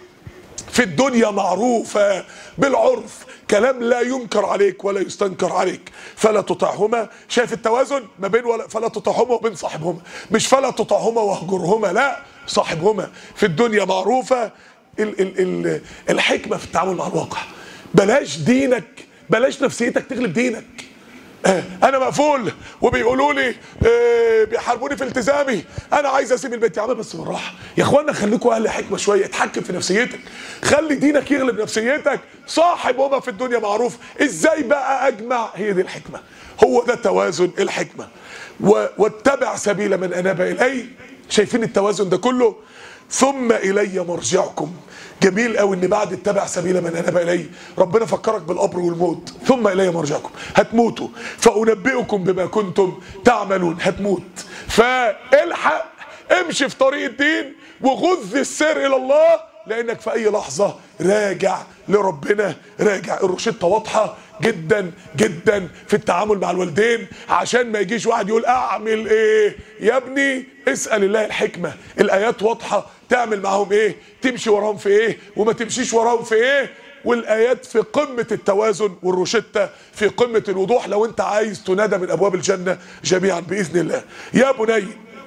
في الدنيا معروفة بالعرف كلام لا ينكر عليك ولا يستنكر عليك فلا تطعهما شايف التوازن ما بين ولا فلا تطعهما وبين صاحبهما مش فلا تطعهما واهجرهما لا صاحبهما في الدنيا معروفة ال ال ال الحكمة في التعامل مع الواقع بلاش دينك بلاش نفسيتك تغلب دينك آه، انا مقفول وبيقولوا لي آه، بيحاربوني في التزامي انا عايز اسيب البيت يا عم بس بالراحه يا اخوانا خليكم اهل حكمه شويه اتحكم في نفسيتك خلي دينك يغلب نفسيتك صاحب وما في الدنيا معروف ازاي بقى اجمع هي دي الحكمه هو ده توازن الحكمه و- واتبع سبيل من اناب الي شايفين التوازن ده كله ثم الي مرجعكم جميل قوي ان بعد اتبع سبيل من اناب الي ربنا فكرك بالقبر والموت ثم الي مرجعكم هتموتوا فانبئكم بما كنتم تعملون هتموت فالحق امشي في طريق الدين وغذ السير الى الله لانك في اي لحظه راجع لربنا راجع الروشته واضحه جدا جدا في التعامل مع الوالدين عشان ما يجيش واحد يقول اعمل ايه يا ابني اسال الله الحكمه الايات واضحه تعمل معاهم ايه تمشي وراهم في ايه وما تمشيش وراهم في ايه والايات في قمه التوازن والروشته في قمه الوضوح لو انت عايز تنادى من ابواب الجنه جميعا باذن الله يا بني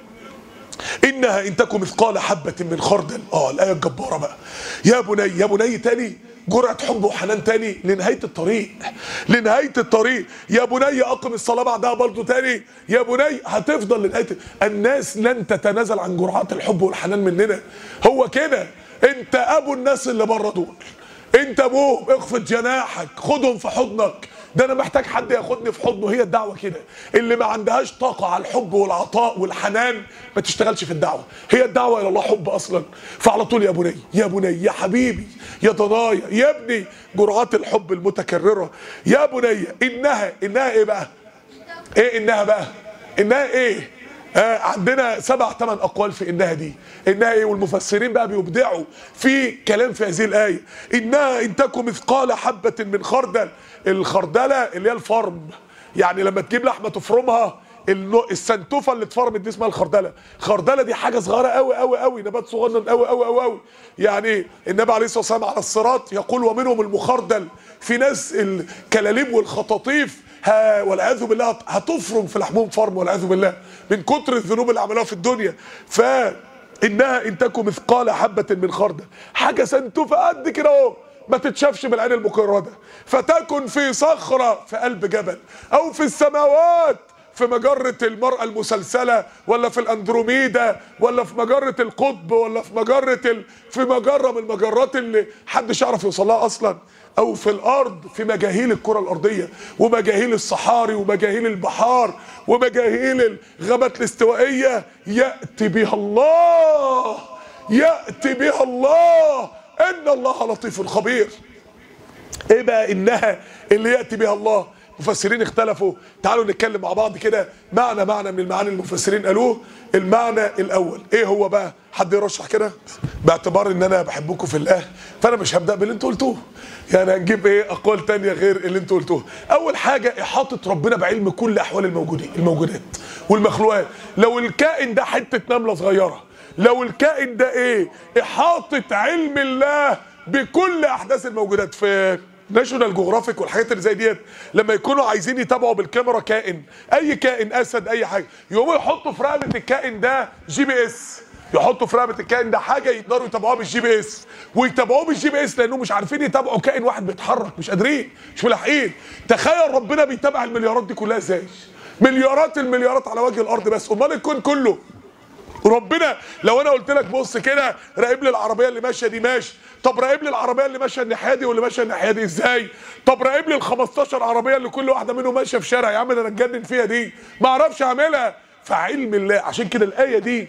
انها ان تكن مثقال حبه من خردل اه الايه الجباره بقى يا بني يا بني تاني جرعه حب وحنان تاني لنهايه الطريق لنهايه الطريق يا بني اقم الصلاه بعدها برضه تاني يا بني هتفضل لنهايه الناس لن تتنازل عن جرعات الحب والحنان مننا هو كده انت ابو الناس اللي بره دول انت ابوهم اخفض جناحك خدهم في حضنك ده انا محتاج حد ياخدني في حضنه هي الدعوه كده اللي ما عندهاش طاقه على الحب والعطاء والحنان ما تشتغلش في الدعوه هي الدعوه الى الله حب اصلا فعلى طول يا بني يا بني يا حبيبي يا ضنايا يا ابني جرعات الحب المتكرره يا بني انها انها ايه بقى ايه انها بقى انها ايه آه عندنا سبع ثمان اقوال في انها دي انها ايه والمفسرين بقى بيبدعوا في كلام في هذه الايه انها ان تكن مثقال حبه من خردل الخردله اللي هي الفرم يعني لما تجيب لحمه تفرمها النو- السنتوفه اللي اتفرمت دي اسمها الخردله الخردله دي حاجه صغيره قوي قوي قوي نبات صغنن قوي قوي قوي قوي يعني النبي عليه الصلاه والسلام على الصراط يقول ومنهم المخردل في ناس الكلاليب والخطاطيف ها والعياذ بالله هتفرم في لحمهم فرم والعياذ بالله من كتر الذنوب اللي عملوها في الدنيا ف انها ان تكن مثقال حبه من خردل حاجه سنتوفه قد كده اهو ما تتشافش بالعين المجرده فتكن في صخره في قلب جبل او في السماوات في مجرة المرأة المسلسلة ولا في الأندروميدا ولا في مجرة القطب ولا في مجرة ال... في مجرة من المجرات اللي محدش يعرف يوصل لها أصلا أو في الأرض في مجاهيل الكرة الأرضية ومجاهيل الصحاري ومجاهيل البحار ومجاهيل الغابات الاستوائية يأتي بها الله يأتي بها الله إن الله لطيف خبير ايه بقى انها اللي ياتي بها الله مفسرين اختلفوا تعالوا نتكلم مع بعض كده معنى معنى من المعاني المفسرين قالوه المعنى الاول ايه هو بقى حد يرشح كده باعتبار ان انا بحبكم في الله فانا مش هبدا باللي انتوا قلتوه يعني هنجيب ايه اقوال تانية غير اللي انتوا قلتوه اول حاجه احاطه ربنا بعلم كل احوال الموجودين الموجودات والمخلوقات لو الكائن ده حته نمله صغيره لو الكائن ده ايه احاطه علم الله بكل احداث الموجودات في ناشونال جغرافيك والحاجات اللي زي ديت لما يكونوا عايزين يتابعوا بالكاميرا كائن اي كائن اسد اي حاجه يقوموا يحطوا في رقبه الكائن ده جي بي اس يحطوا في رقبه الكائن ده حاجه يقدروا يتابعوها بالجي بي اس ويتابعوه بالجي بي اس لانهم مش عارفين يتابعوا كائن واحد بيتحرك مش قادرين مش ملاحقين تخيل ربنا بيتابع المليارات دي كلها ازاي مليارات المليارات على وجه الارض بس امال الكون كله ربنا لو انا قلت لك بص كده راقب لي العربيه اللي ماشيه دي ماشي طب راقب لي العربيه اللي ماشيه الناحيه دي واللي ماشيه الناحيه دي ازاي طب راقب لي ال 15 عربيه اللي كل واحده منهم ماشيه في شارع يا عم ده انا اتجنن فيها دي ما اعرفش اعملها فعلم الله عشان كده الايه دي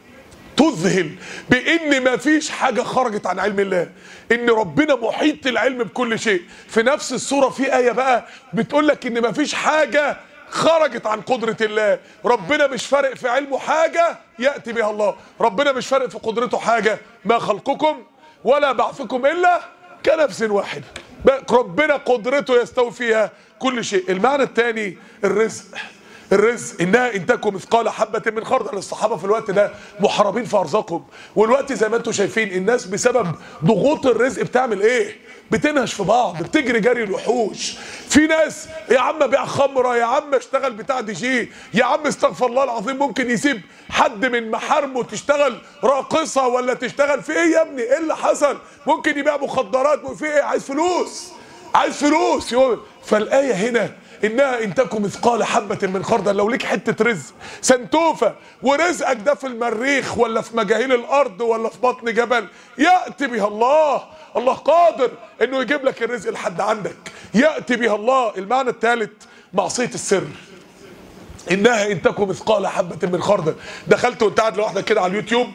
تذهل بان ما فيش حاجه خرجت عن علم الله ان ربنا محيط العلم بكل شيء في نفس السوره في ايه بقى بتقول لك ان ما فيش حاجه خرجت عن قدرة الله ربنا مش فارق في علمه حاجة يأتي بها الله ربنا مش فارق في قدرته حاجة ما خلقكم ولا بعثكم إلا كنفس واحدة بقى ربنا قدرته يستوي فيها كل شيء المعنى الثاني الرزق الرزق انها ان تكن مثقال حبه من خردل الصحابه في الوقت ده محاربين في ارزاقهم والوقت زي ما انتم شايفين الناس بسبب ضغوط الرزق بتعمل ايه بتنهش في بعض بتجري جري الوحوش في ناس يا عم بيع خمره يا عم اشتغل بتاع دي جي يا عم استغفر الله العظيم ممكن يسيب حد من محارمه تشتغل راقصه ولا تشتغل في ايه يا ابني ايه اللي حصل ممكن يبيع مخدرات وفي ايه عايز فلوس عايز فلوس يقول فالايه هنا انها ان تكن مثقال حبه من خردل لو ليك حته رزق سنتوفه ورزقك ده في المريخ ولا في مجاهيل الارض ولا في بطن جبل ياتي بها الله الله قادر انه يجيب لك الرزق لحد عندك ياتي بها الله المعنى الثالث معصيه السر انها ان تكن مثقال حبه من خردل دخلت وانت قاعد لوحدك كده على اليوتيوب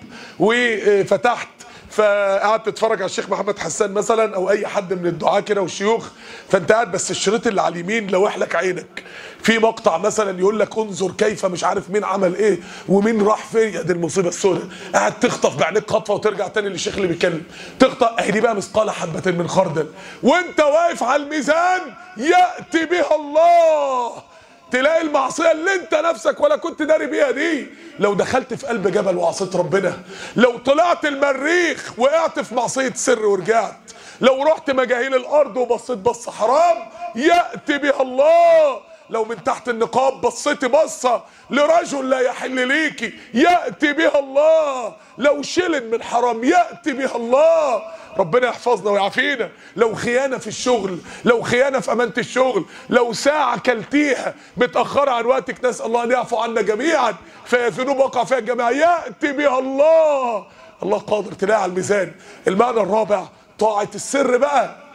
وفتحت فقعدت تتفرج على الشيخ محمد حسان مثلا او اي حد من الدعاه كده والشيوخ فانت قاعد بس الشريط اللي على اليمين لوح لك عينك في مقطع مثلا يقول لك انظر كيف مش عارف مين عمل ايه ومين راح فين يا دي المصيبه السوداء قاعد تخطف بعينيك خطفه وترجع تاني للشيخ اللي بيتكلم تخطف اهي دي بقى مثقال حبه من خردل وانت واقف على الميزان ياتي بها الله تلاقي المعصيه اللي انت نفسك ولا كنت داري بيها دي لو دخلت في قلب جبل وعصيت ربنا لو طلعت المريخ وقعت في معصيه سر ورجعت لو رحت مجاهيل الارض وبصيت بصه حرام ياتي بها الله لو من تحت النقاب بصيتي بصه لرجل لا يحل ليكي ياتي بها الله لو شلن من حرام ياتي بها الله ربنا يحفظنا ويعافينا لو خيانه في الشغل لو خيانه في امانه الشغل لو ساعه كلتيها متاخره عن وقتك نسال الله ان يعفو عنا جميعا فهي ذنوب وقع فيها الجميع ياتي بها الله الله قادر تلاقي على الميزان المعنى الرابع طاعه السر بقى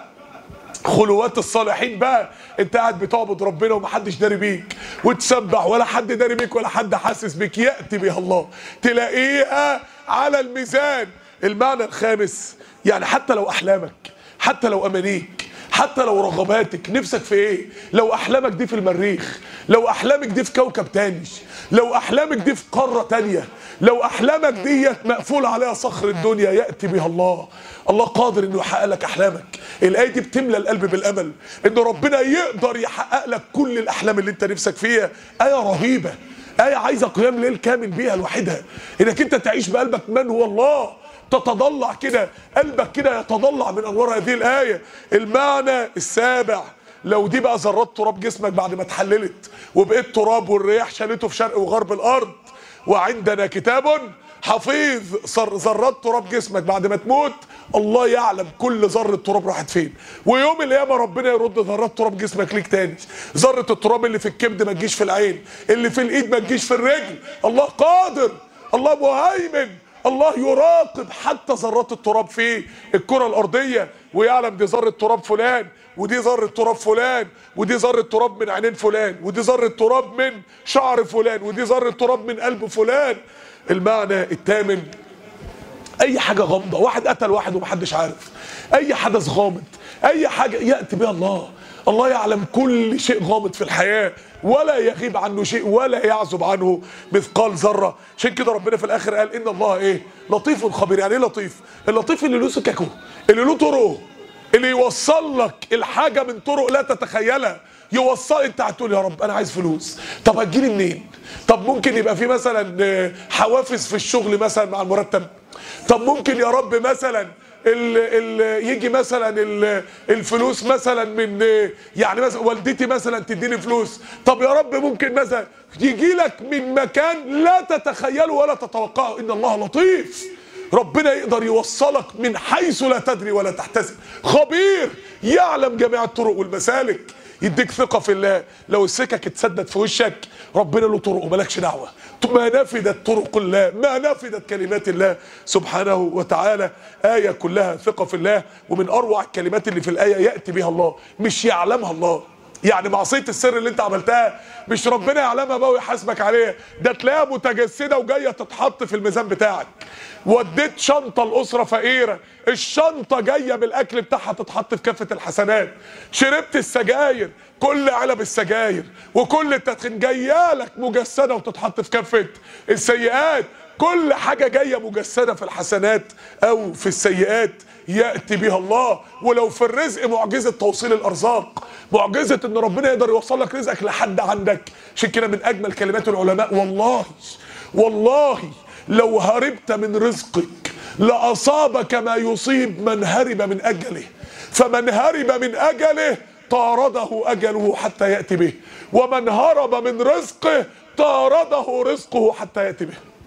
خلوات الصالحين بقى انت قاعد بتعبد ربنا ومحدش داري بيك وتسبح ولا حد داري بيك ولا حد حاسس بيك ياتي بها الله تلاقيها على الميزان المعنى الخامس يعني حتى لو احلامك حتى لو امانيك حتى لو رغباتك نفسك في ايه لو احلامك دي في المريخ لو احلامك دي في كوكب تاني لو احلامك دي في قارة تانية لو احلامك دي مقفول عليها صخر الدنيا يأتي بها الله الله قادر انه يحقق لك احلامك الايه دي بتملى القلب بالامل ان ربنا يقدر يحقق لك كل الاحلام اللي انت نفسك فيها ايه رهيبه ايه عايزه قيام ليل كامل بيها لوحدها انك انت تعيش بقلبك من هو الله تتضلع كده قلبك كده يتضلع من انوار هذه الايه المعنى السابع لو دي بقى ذرات تراب جسمك بعد ما اتحللت وبقيت تراب والرياح شالته في شرق وغرب الارض وعندنا كتاب حفيظ ذرات تراب جسمك بعد ما تموت الله يعلم كل ذره تراب راحت فين ويوم القيامه ربنا يرد ذرات تراب جسمك ليك تاني ذره التراب اللي في الكبد ما تجيش في العين اللي في الايد ما تجيش في الرجل الله قادر الله مهيمن الله يراقب حتى ذرات التراب في الكرة الأرضية ويعلم دي ذرة تراب فلان ودي ذرة تراب فلان ودي ذرة تراب من عينين فلان ودي ذرة تراب من شعر فلان ودي ذرة تراب من قلب فلان المعنى الثامن أي حاجة غامضة واحد قتل واحد ومحدش عارف أي حدث غامض أي حاجة يأتي بها الله الله يعلم كل شيء غامض في الحياة ولا يغيب عنه شيء ولا يعزب عنه مثقال ذرة عشان كده ربنا في الآخر قال إن الله إيه لطيف خبير يعني إيه لطيف اللطيف اللي له سككه اللي له طرقه اللي يوصل لك الحاجة من طرق لا تتخيلها يوصل انت هتقول يا رب انا عايز فلوس طب هتجيلي منين طب ممكن يبقى في مثلا حوافز في الشغل مثلا مع المرتب طب ممكن يا رب مثلا ال ال يجي مثلا ال الفلوس مثلا من يعني مثلا والدتي مثلا تديني فلوس طب يا رب ممكن مثلا يجي لك من مكان لا تتخيله ولا تتوقعه ان الله لطيف ربنا يقدر يوصلك من حيث لا تدري ولا تحتسب خبير يعلم جميع الطرق والمسالك يديك ثقة في الله لو السكك اتسدت في وشك ربنا له طرق ومالكش دعوة ما نفدت طرق الله ما نفدت كلمات الله سبحانه وتعالى آية كلها ثقة في الله ومن أروع الكلمات اللي في الآية يأتي بها الله مش يعلمها الله يعني معصيه السر اللي انت عملتها مش ربنا يعلمها بقى ويحاسبك عليها ده تلاقيها متجسده وجايه تتحط في الميزان بتاعك وديت شنطه لاسره فقيره الشنطه جايه بالاكل بتاعها تتحط في كافه الحسنات شربت السجاير كل علب السجاير وكل التدخين جايه لك مجسده وتتحط في كافه السيئات كل حاجه جايه مجسده في الحسنات او في السيئات ياتي بها الله ولو في الرزق معجزه توصيل الارزاق معجزه ان ربنا يقدر يوصل لك رزقك لحد عندك عشان كده من اجمل كلمات العلماء والله والله لو هربت من رزقك لاصابك ما يصيب من هرب من اجله فمن هرب من اجله طارده اجله حتى ياتي به ومن هرب من رزقه طارده رزقه حتى ياتي به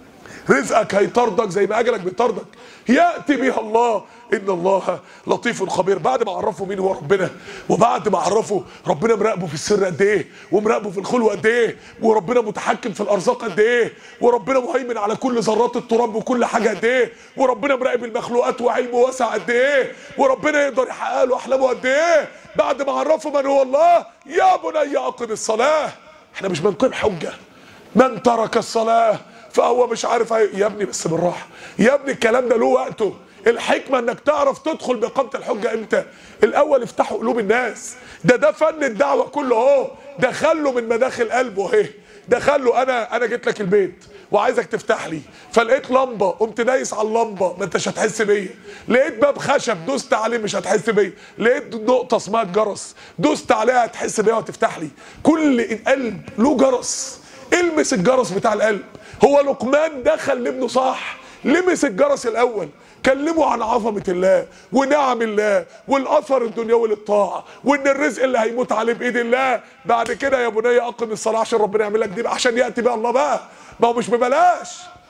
رزقك هيطردك زي ما اجلك بيطردك ياتي بها الله ان الله لطيف خبير بعد ما عرفوا مين هو ربنا وبعد ما عرفوا ربنا مراقبه في السر قد ايه ومراقبه في الخلوه قد ايه وربنا متحكم في الارزاق قد ايه وربنا مهيمن على كل ذرات التراب وكل حاجه قد ايه وربنا مراقب المخلوقات وعلمه واسع قد ايه وربنا يقدر يحقق له احلامه قد ايه بعد ما عرفوا من هو الله يا بني اقم الصلاه احنا مش بنقيم حجه من ترك الصلاه فهو مش عارف هي... يا ابني بس بالراحه يا ابني الكلام ده له وقته الحكمه انك تعرف تدخل باقامه الحجه امتى الاول افتحوا قلوب الناس ده ده فن الدعوه كله اهو دخله من مداخل قلبه اهي دخله انا انا جيت لك البيت وعايزك تفتح لي فلقيت لمبه قمت دايس على اللمبه ما انتش هتحس بيا لقيت باب خشب دوست عليه مش هتحس بيا لقيت نقطه اسمها الجرس دوست عليها هتحس بيا وتفتح لي كل قلب له جرس المس الجرس بتاع القلب هو لقمان دخل لابنه صح لمس الجرس الاول كلموا عن عظمة الله ونعم الله والأثر الدنيوي للطاعة وإن الرزق اللي هيموت عليه بإيد الله بعد كده يا بني أقم الصلاة عشان ربنا يعمل لك دي عشان يأتي بقى الله بقى ما هو مش ببلاش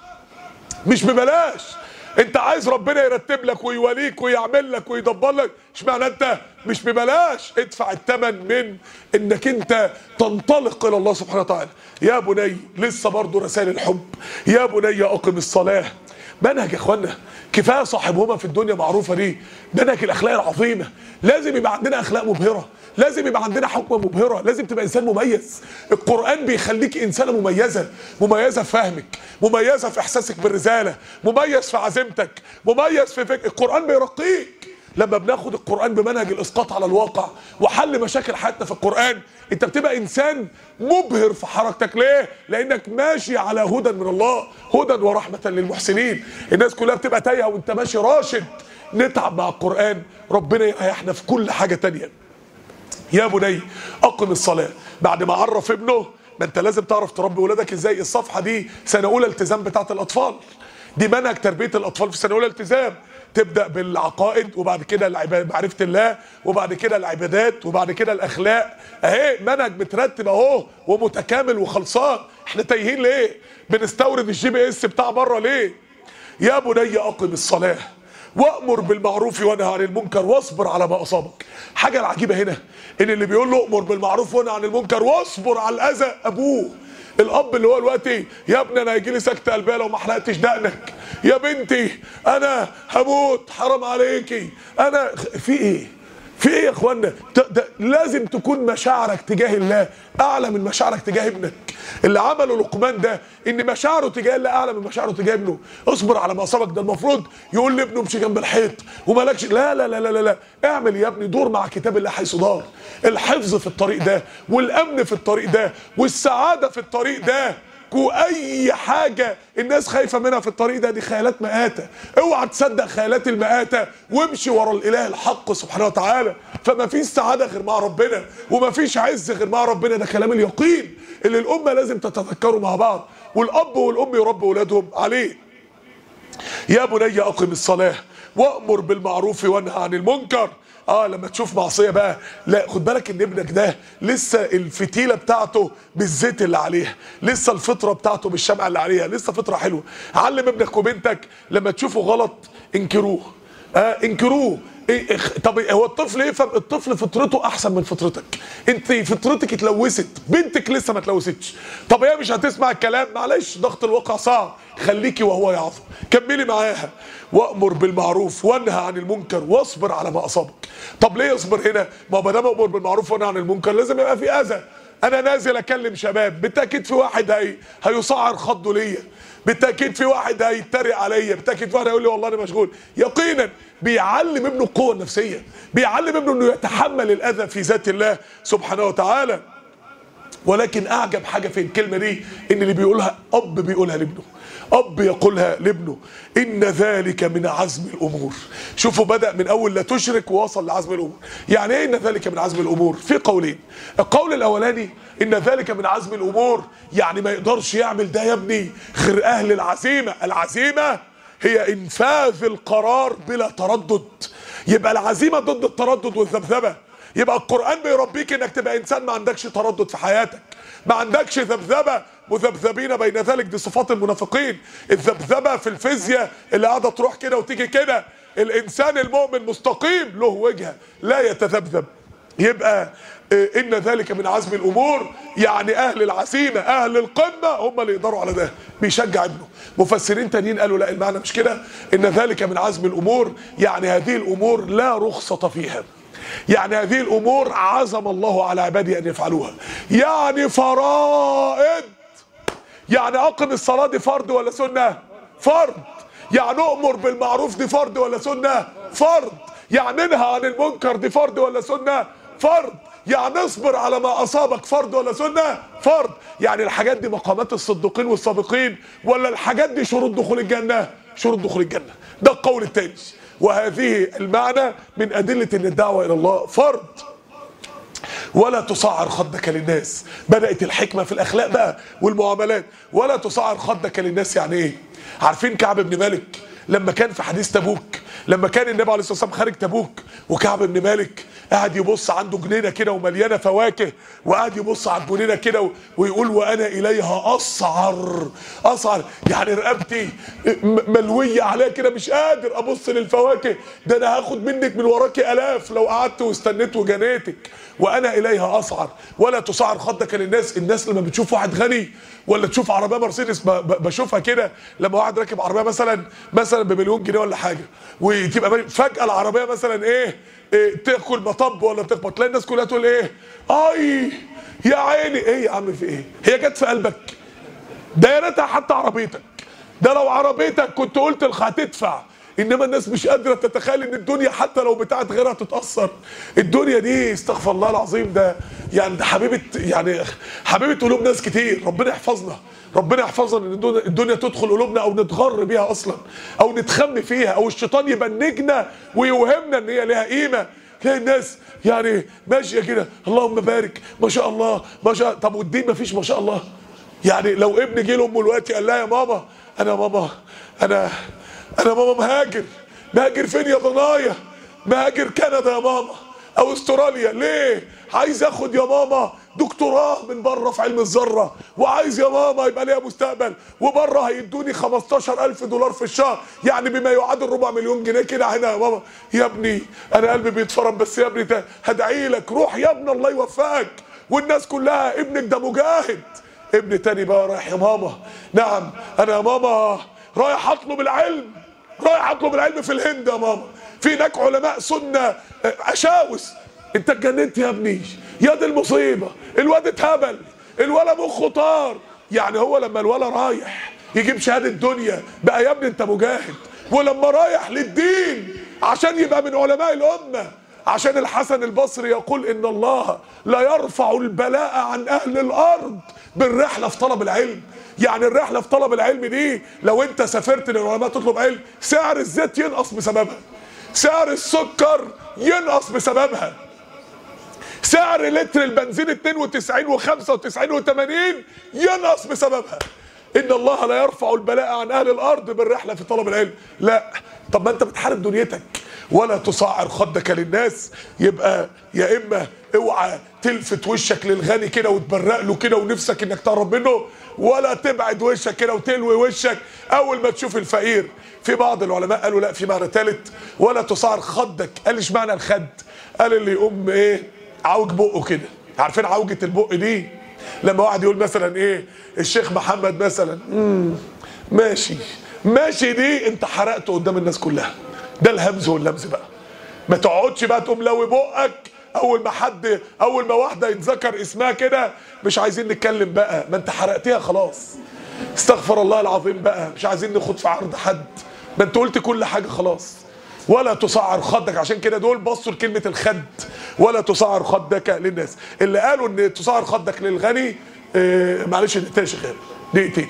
مش ببلاش انت عايز ربنا يرتب لك ويوليك ويعمل لك ويدبر لك اشمعنى انت مش ببلاش ادفع الثمن من انك انت تنطلق الى الله سبحانه وتعالى يا بني لسه برضه رسائل الحب يا بني اقم الصلاه منهج يا اخوانا كفايه صاحبهما في الدنيا معروفه دي منهج الاخلاق العظيمه لازم يبقى عندنا اخلاق مبهره لازم يبقى عندنا حكمه مبهره لازم تبقى انسان مميز القران بيخليك انسانه مميزه مميزه في فهمك مميزه في احساسك بالرساله مميز في عزيمتك مميز في فكر القران بيرقيك لما بناخد القرآن بمنهج الإسقاط على الواقع وحل مشاكل حياتنا في القرآن أنت بتبقى إنسان مبهر في حركتك ليه؟ لأنك ماشي على هدى من الله هدى ورحمة للمحسنين الناس كلها بتبقى تايهة وأنت ماشي راشد نتعب مع القرآن ربنا يريحنا في كل حاجة تانية يا بني أقم الصلاة بعد ما عرف ابنه ما أنت لازم تعرف تربي ولادك إزاي الصفحة دي سنة أولى التزام بتاعت الأطفال دي منهج تربية الأطفال في سنة أولى التزام تبدا بالعقائد وبعد كده العباد معرفه الله وبعد كده العبادات وبعد كده الاخلاق اهي منهج مترتب اهو ومتكامل وخلصان احنا تايهين ليه بنستورد الجي بي اس بتاع بره ليه يا بني اقم الصلاه وامر بالمعروف وانهى عن المنكر واصبر على ما اصابك حاجه العجيبه هنا ان اللي بيقول له امر بالمعروف وانهى عن المنكر واصبر على الاذى ابوه الاب اللي هو دلوقتي يا ابني انا هيجي لي سكته قلبيه لو ما حلقتش دقنك يا بنتي انا هموت حرام عليكي انا في ايه في ايه يا اخوانا لازم تكون مشاعرك تجاه الله اعلى من مشاعرك تجاه ابنك اللي عمله لقمان ده ان مشاعره تجاه الله اعلى من مشاعره تجاه ابنه اصبر على ما اصابك ده المفروض يقول لابنه امشي جنب الحيط ومالكش لا لا لا لا لا, لا. اعمل يا ابني دور مع كتاب الله حيث دار الحفظ في الطريق ده والامن في الطريق ده والسعاده في الطريق ده واي حاجه الناس خايفه منها في الطريق ده دي خيالات مآتة اوعى تصدق خيالات المآتة وامشي ورا الاله الحق سبحانه وتعالى فما فيش سعاده غير مع ربنا وما فيش عز غير مع ربنا ده كلام اليقين اللي الامه لازم تتذكره مع بعض والاب والام يربوا اولادهم عليه يا بني اقم الصلاه وامر بالمعروف وانهى عن المنكر اه لما تشوف معصيه بقى لا خد بالك ان ابنك ده لسه الفتيله بتاعته بالزيت اللي عليها لسه الفطره بتاعته بالشمعه اللي عليها لسه فطره حلوه علم ابنك وبنتك لما تشوفوا غلط انكروه اه انكروه إيه طب هو الطفل يفهم الطفل فطرته احسن من فطرتك انت فطرتك اتلوثت بنتك لسه ما اتلوثتش طب هي مش هتسمع الكلام معلش ضغط الواقع صعب خليكي وهو يعظم كملي معاها وامر بالمعروف وانهى عن المنكر واصبر على ما اصابك طب ليه اصبر هنا ما ما دام امر بالمعروف وانهى عن المنكر لازم يبقى في اذى انا نازل اكلم شباب بالتاكيد في واحد هي هيصعر خده ليا بالتاكيد في واحد هيتريق عليا بالتاكيد في واحد هيقول لي والله انا مشغول يقينا بيعلم ابنه القوه النفسيه بيعلم ابنه انه يتحمل الاذى في ذات الله سبحانه وتعالى ولكن اعجب حاجه في الكلمه دي ان اللي بيقولها اب بيقولها لابنه اب يقولها لابنه ان ذلك من عزم الامور شوفوا بدا من اول لا تشرك ووصل لعزم الامور يعني ايه ان ذلك من عزم الامور في قولين القول الاولاني ان ذلك من عزم الامور يعني ما يقدرش يعمل ده يا ابني غير اهل العزيمه العزيمه هي انفاذ القرار بلا تردد يبقى العزيمه ضد التردد والذبذبه يبقى القران بيربيك انك تبقى انسان ما عندكش تردد في حياتك ما عندكش ذبذبه مذبذبين بين ذلك دي صفات المنافقين الذبذبه في الفيزياء اللي قاعده تروح كده وتيجي كده الانسان المؤمن مستقيم له وجهه لا يتذبذب يبقى آه، ان ذلك من عزم الامور يعني اهل العزيمه اهل القمه هم اللي يقدروا على ده بيشجع ابنه مفسرين تانيين قالوا لا المعنى مش كده ان ذلك من عزم الامور يعني هذه الامور لا رخصه فيها يعني هذه الامور عزم الله على عباده ان يفعلوها يعني فرائض يعني اقم الصلاه دي فرض ولا سنه فرض يعني اؤمر بالمعروف دي فرض ولا سنه فرض يعني انهى عن المنكر دي فرض ولا سنه فرض يعني اصبر على ما اصابك فرض ولا سنه فرض يعني الحاجات دي مقامات الصديقين والسابقين ولا الحاجات دي شروط دخول الجنه شروط دخول الجنه ده القول الثاني وهذه المعنى من ادله ان الدعوه الى الله فرض ولا تصعر خدك للناس بدأت الحكمة في الأخلاق بقى والمعاملات ولا تصعر خدك للناس يعني إيه عارفين كعب بن مالك لما كان في حديث تبوك لما كان النبي عليه الصلاة والسلام خارج تبوك وكعب بن مالك قاعد يبص عنده جنينة كده ومليانة فواكه وقاعد يبص على الجنينة كده و- ويقول وأنا إليها أسعر أسعر يعني رقبتي م- ملوية عليها كده مش قادر أبص للفواكه ده أنا هاخد منك من وراكي آلاف لو قعدت واستنيت وجنيتك وانا اليها اسعر ولا تسعر خدك للناس الناس لما بتشوف واحد غني ولا تشوف عربيه مرسيدس ب- ب- بشوفها كده لما واحد راكب عربيه مثلا مثلا بمليون جنيه ولا حاجه وتبقى بني- فجاه العربيه مثلا ايه, إيه تاكل مطب ولا تخبط تلاقي الناس كلها تقول ايه اي يا عيني ايه يا عم في ايه هي جت في قلبك ده يا ريتها حتى عربيتك ده لو عربيتك كنت قلت الخ هتدفع انما الناس مش قادره تتخيل ان الدنيا حتى لو بتاعت غيرها تتاثر الدنيا دي استغفر الله العظيم ده يعني ده حبيبه يعني حبيبه قلوب ناس كتير ربنا يحفظنا ربنا يحفظنا ان الدنيا- الدنيا تدخل قلوبنا او نتغر بيها اصلا او نتخم فيها او الشيطان يبنجنا ويوهمنا ان هي ليها قيمه تلاقي الناس يعني ماشيه كده اللهم بارك ما شاء الله ما شاء طب والدين ما فيش ما شاء الله يعني لو ابني جه لامه دلوقتي قال لها يا ماما انا ماما انا انا ماما مهاجر مهاجر فين يا ضنايا مهاجر كندا يا ماما او استراليا ليه عايز اخد يا ماما دكتوراه من بره في علم الذره وعايز يا ماما يبقى ليا مستقبل وبره هيدوني 15000 دولار في الشهر يعني بما يعادل ربع مليون جنيه كده هنا يا ماما يا ابني انا قلبي بيتفرم بس يا ابني ده هدعي لك روح يا ابني الله يوفقك والناس كلها ابنك ده مجاهد ابن تاني بقى رايح يا ماما نعم انا يا ماما رايح اطلب العلم رايح اطلب العلم في الهند يا ماما في هناك علماء سنه آه، اشاوس انت اتجننت يا ابني يا دي المصيبه الواد اتهبل الولا مخه طار يعني هو لما الولا رايح يجيب شهاده دنيا بقى يا ابني انت مجاهد ولما رايح للدين عشان يبقى من علماء الامه عشان الحسن البصري يقول ان الله لا يرفع البلاء عن اهل الارض بالرحله في طلب العلم يعني الرحله في طلب العلم دي لو انت سافرت للعلماء تطلب علم سعر الزيت ينقص بسببها سعر السكر ينقص بسببها سعر لتر البنزين 92 و95 و80 ينقص بسببها ان الله لا يرفع البلاء عن اهل الارض بالرحله في طلب العلم لا طب ما انت بتحارب دنيتك ولا تصعر خدك للناس يبقى يا اما اوعى تلفت وشك للغني كده وتبرق له كده ونفسك انك تقرب منه ولا تبعد وشك كده وتلوي وشك اول ما تشوف الفقير في بعض العلماء قالوا لا في معنى ثالث ولا تصعر خدك قال ايش معنى الخد قال اللي يقوم ايه عوج بقه كده عارفين عوجة البق دي لما واحد يقول مثلا ايه الشيخ محمد مثلا مم ماشي ماشي دي انت حرقته قدام الناس كلها ده الهمز واللمز بقى ما تقعدش بقى تقوم لوي بقك اول ما حد اول ما واحده يتذكر اسمها كده مش عايزين نتكلم بقى ما انت حرقتيها خلاص استغفر الله العظيم بقى مش عايزين نخوض في عرض حد ما انت قلت كل حاجه خلاص ولا تصعر خدك عشان كده دول بصوا لكلمه الخد ولا تصعر خدك للناس اللي قالوا ان تصعر خدك للغني اه معلش دقيقتين يا شيخ دقيقتين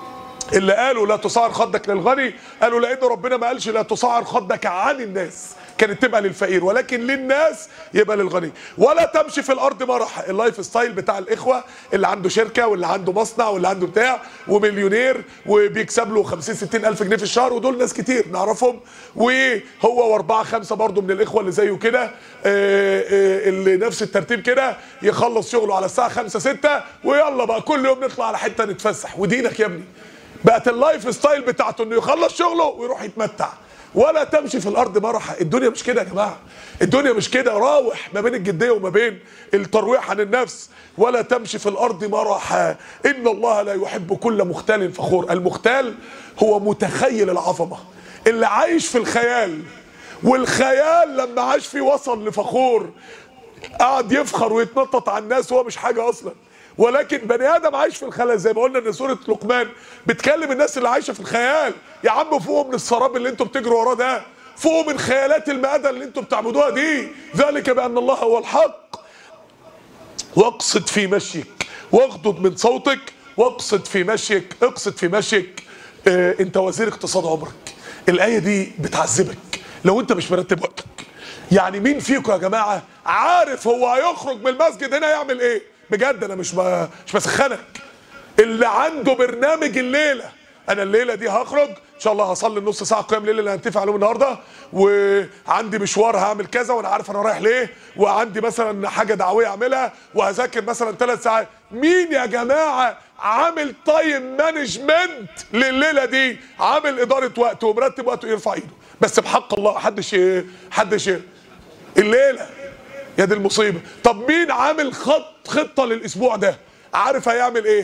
اللي قالوا لا تصعر خدك للغني قالوا لان ربنا ما قالش لا تصعر خدك عن الناس كانت تبقى للفقير ولكن للناس يبقى للغني ولا تمشي في الارض مرحا اللايف ستايل بتاع الاخوه اللي عنده شركه واللي عنده مصنع واللي عنده بتاع ومليونير وبيكسب له 50 60 الف جنيه في الشهر ودول ناس كتير نعرفهم وهو واربعه خمسه برضه من الاخوه اللي زيه كده آه، آه، اللي نفس الترتيب كده يخلص شغله على الساعه 5 6 ويلا بقى كل يوم نطلع على حته نتفسح ودينك يا ابني بقت اللايف ستايل بتاعته انه يخلص شغله ويروح يتمتع ولا تمشي في الارض مرحا الدنيا مش كده يا جماعه الدنيا مش كده راوح ما بين الجديه وما بين الترويح عن النفس ولا تمشي في الارض مرحا ان الله لا يحب كل مختال فخور المختال هو متخيل العظمه اللي عايش في الخيال والخيال لما عاش فيه وصل لفخور قعد يفخر ويتنطط على الناس وهو مش حاجه اصلا ولكن بني ادم عايش في الخيال زي ما قلنا ان سوره لقمان بتكلم الناس اللي عايشه في الخيال يا عم فوقوا من السراب اللي انتوا بتجروا وراه ده فوقوا من خيالات المآدة اللي انتوا بتعبدوها دي ذلك بان الله هو الحق واقصد في مشيك واغضض من صوتك واقصد في مشيك اقصد في مشيك اه انت وزير اقتصاد عمرك الايه دي بتعذبك لو انت مش مرتب وقتك يعني مين فيكم يا جماعه عارف هو هيخرج من المسجد هنا يعمل ايه بجد انا مش ب... مش بسخنك اللي عنده برنامج الليله انا الليله دي هخرج ان شاء الله هصلي النص ساعه قيام الليل اللي هنتفق عليهم النهارده وعندي مشوار هعمل كذا وانا عارف انا رايح ليه وعندي مثلا حاجه دعويه اعملها وهذاكر مثلا ثلاث ساعات مين يا جماعه عامل تايم مانجمنت لليله دي عامل اداره وقت ومرتب وقته يرفع ايده بس بحق الله حدش حدش الليله يا دي المصيبه طب مين عامل خط خطه للاسبوع ده عارف هيعمل ايه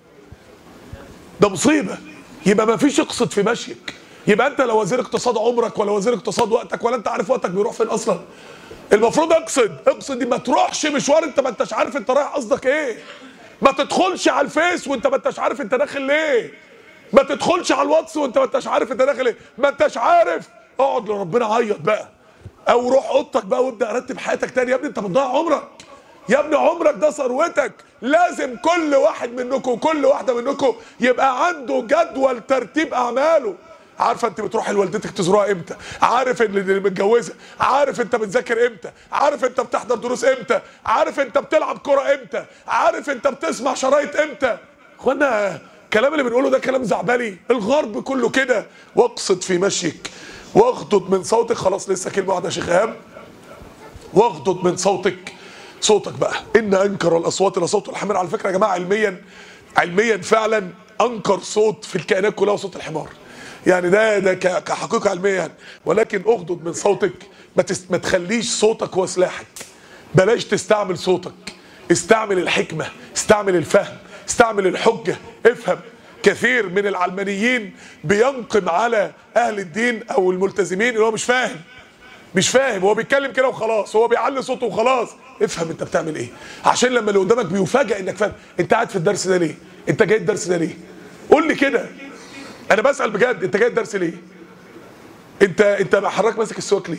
ده مصيبه يبقى ما فيش اقصد في مشيك يبقى انت لا وزير اقتصاد عمرك ولا وزير اقتصاد وقتك ولا انت عارف وقتك بيروح فين اصلا المفروض اقصد اقصد دي ما تروحش مشوار انت ما انتش عارف انت رايح قصدك ايه ما تدخلش على الفيس وانت ما انتش عارف انت داخل ليه ما تدخلش على الواتس وانت ما انتش عارف انت داخل ايه ما انتش عارف اقعد لربنا عيط بقى او روح اوضتك بقى وابدا رتب حياتك تاني يا ابني انت بتضيع عمرك يا ابني عمرك ده ثروتك لازم كل واحد منكم وكل واحده منكم يبقى عنده جدول ترتيب اعماله عارفه انت بتروحي لوالدتك تزورها امتى عارف ان اللي متجوزه عارف انت بتذاكر امتى عارف انت بتحضر دروس امتى عارف انت بتلعب كرة امتى عارف انت بتسمع شرايط امتى اخوانا الكلام اللي بنقوله ده كلام زعبلي الغرب كله كده واقصد في مشيك واغضض من صوتك خلاص لسه كلمه واحده يا شيخ ايهاب واغضض من صوتك صوتك بقى ان انكر الاصوات لصوت الحمير على فكره يا جماعه علميا علميا فعلا انكر صوت في الكائنات كلها صوت الحمار يعني ده ده كحقيقه علميه يعني ولكن اغضض من صوتك ما, تس ما تخليش صوتك هو سلاحك بلاش تستعمل صوتك استعمل الحكمه استعمل الفهم استعمل الحجه افهم كثير من العلمانيين بينقم على اهل الدين او الملتزمين اللي هو مش فاهم مش فاهم هو بيتكلم كده وخلاص هو بيعلي صوته وخلاص افهم انت بتعمل ايه عشان لما اللي قدامك بيفاجئ انك فاهم انت قاعد في الدرس ده ليه انت جاي الدرس ده ليه قول لي كده انا بسال بجد انت جاي الدرس ليه انت انت حضرتك ماسك السواك ليه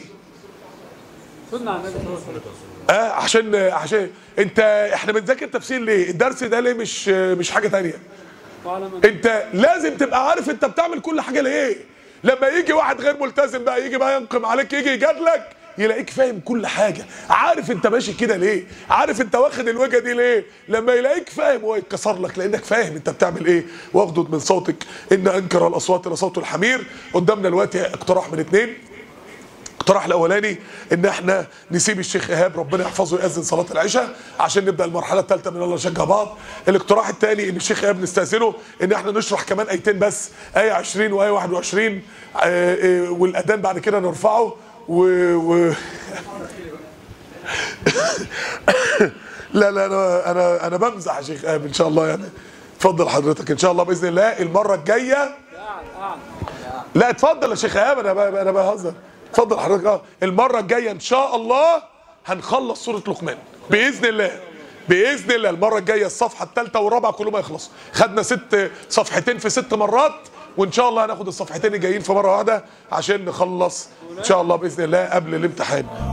اه عشان عشان انت احنا بنذاكر تفسير ليه الدرس ده ليه مش مش حاجه تانية انت لازم تبقى عارف انت بتعمل كل حاجه ليه لما يجي واحد غير ملتزم بقى يجي بقى ينقم عليك يجي يجادلك يلاقيك فاهم كل حاجة عارف انت ماشي كده ليه عارف انت واخد الوجهة دي ليه لما يلاقيك فاهم هو يتكسر لك لانك فاهم انت بتعمل ايه واغضض من صوتك ان انكر الاصوات لصوت الحمير قدامنا دلوقتي اقتراح من اتنين الاقتراح الاولاني ان احنا نسيب الشيخ ايهاب ربنا يحفظه ياذن صلاه العشاء عشان نبدا المرحله الثالثه من الله نشجع بعض الاقتراح الثاني ان الشيخ ايهاب نستاذنه ان احنا نشرح كمان ايتين بس ايه 20 وايه 21 آه آه والاذان بعد كده نرفعه و, و... لا لا انا انا انا بمزح يا شيخ ايهاب ان شاء الله يعني اتفضل حضرتك ان شاء الله باذن الله المره الجايه لا اتفضل يا شيخ ايهاب انا انا بهزر اتفضل حضرتك اه المره الجايه ان شاء الله هنخلص سوره لقمان باذن الله باذن الله المره الجايه الصفحه الثالثه والرابعه كلهم هيخلصوا خدنا ست صفحتين في ست مرات وان شاء الله هناخد الصفحتين الجايين في مره واحده عشان نخلص ان شاء الله باذن الله قبل الامتحان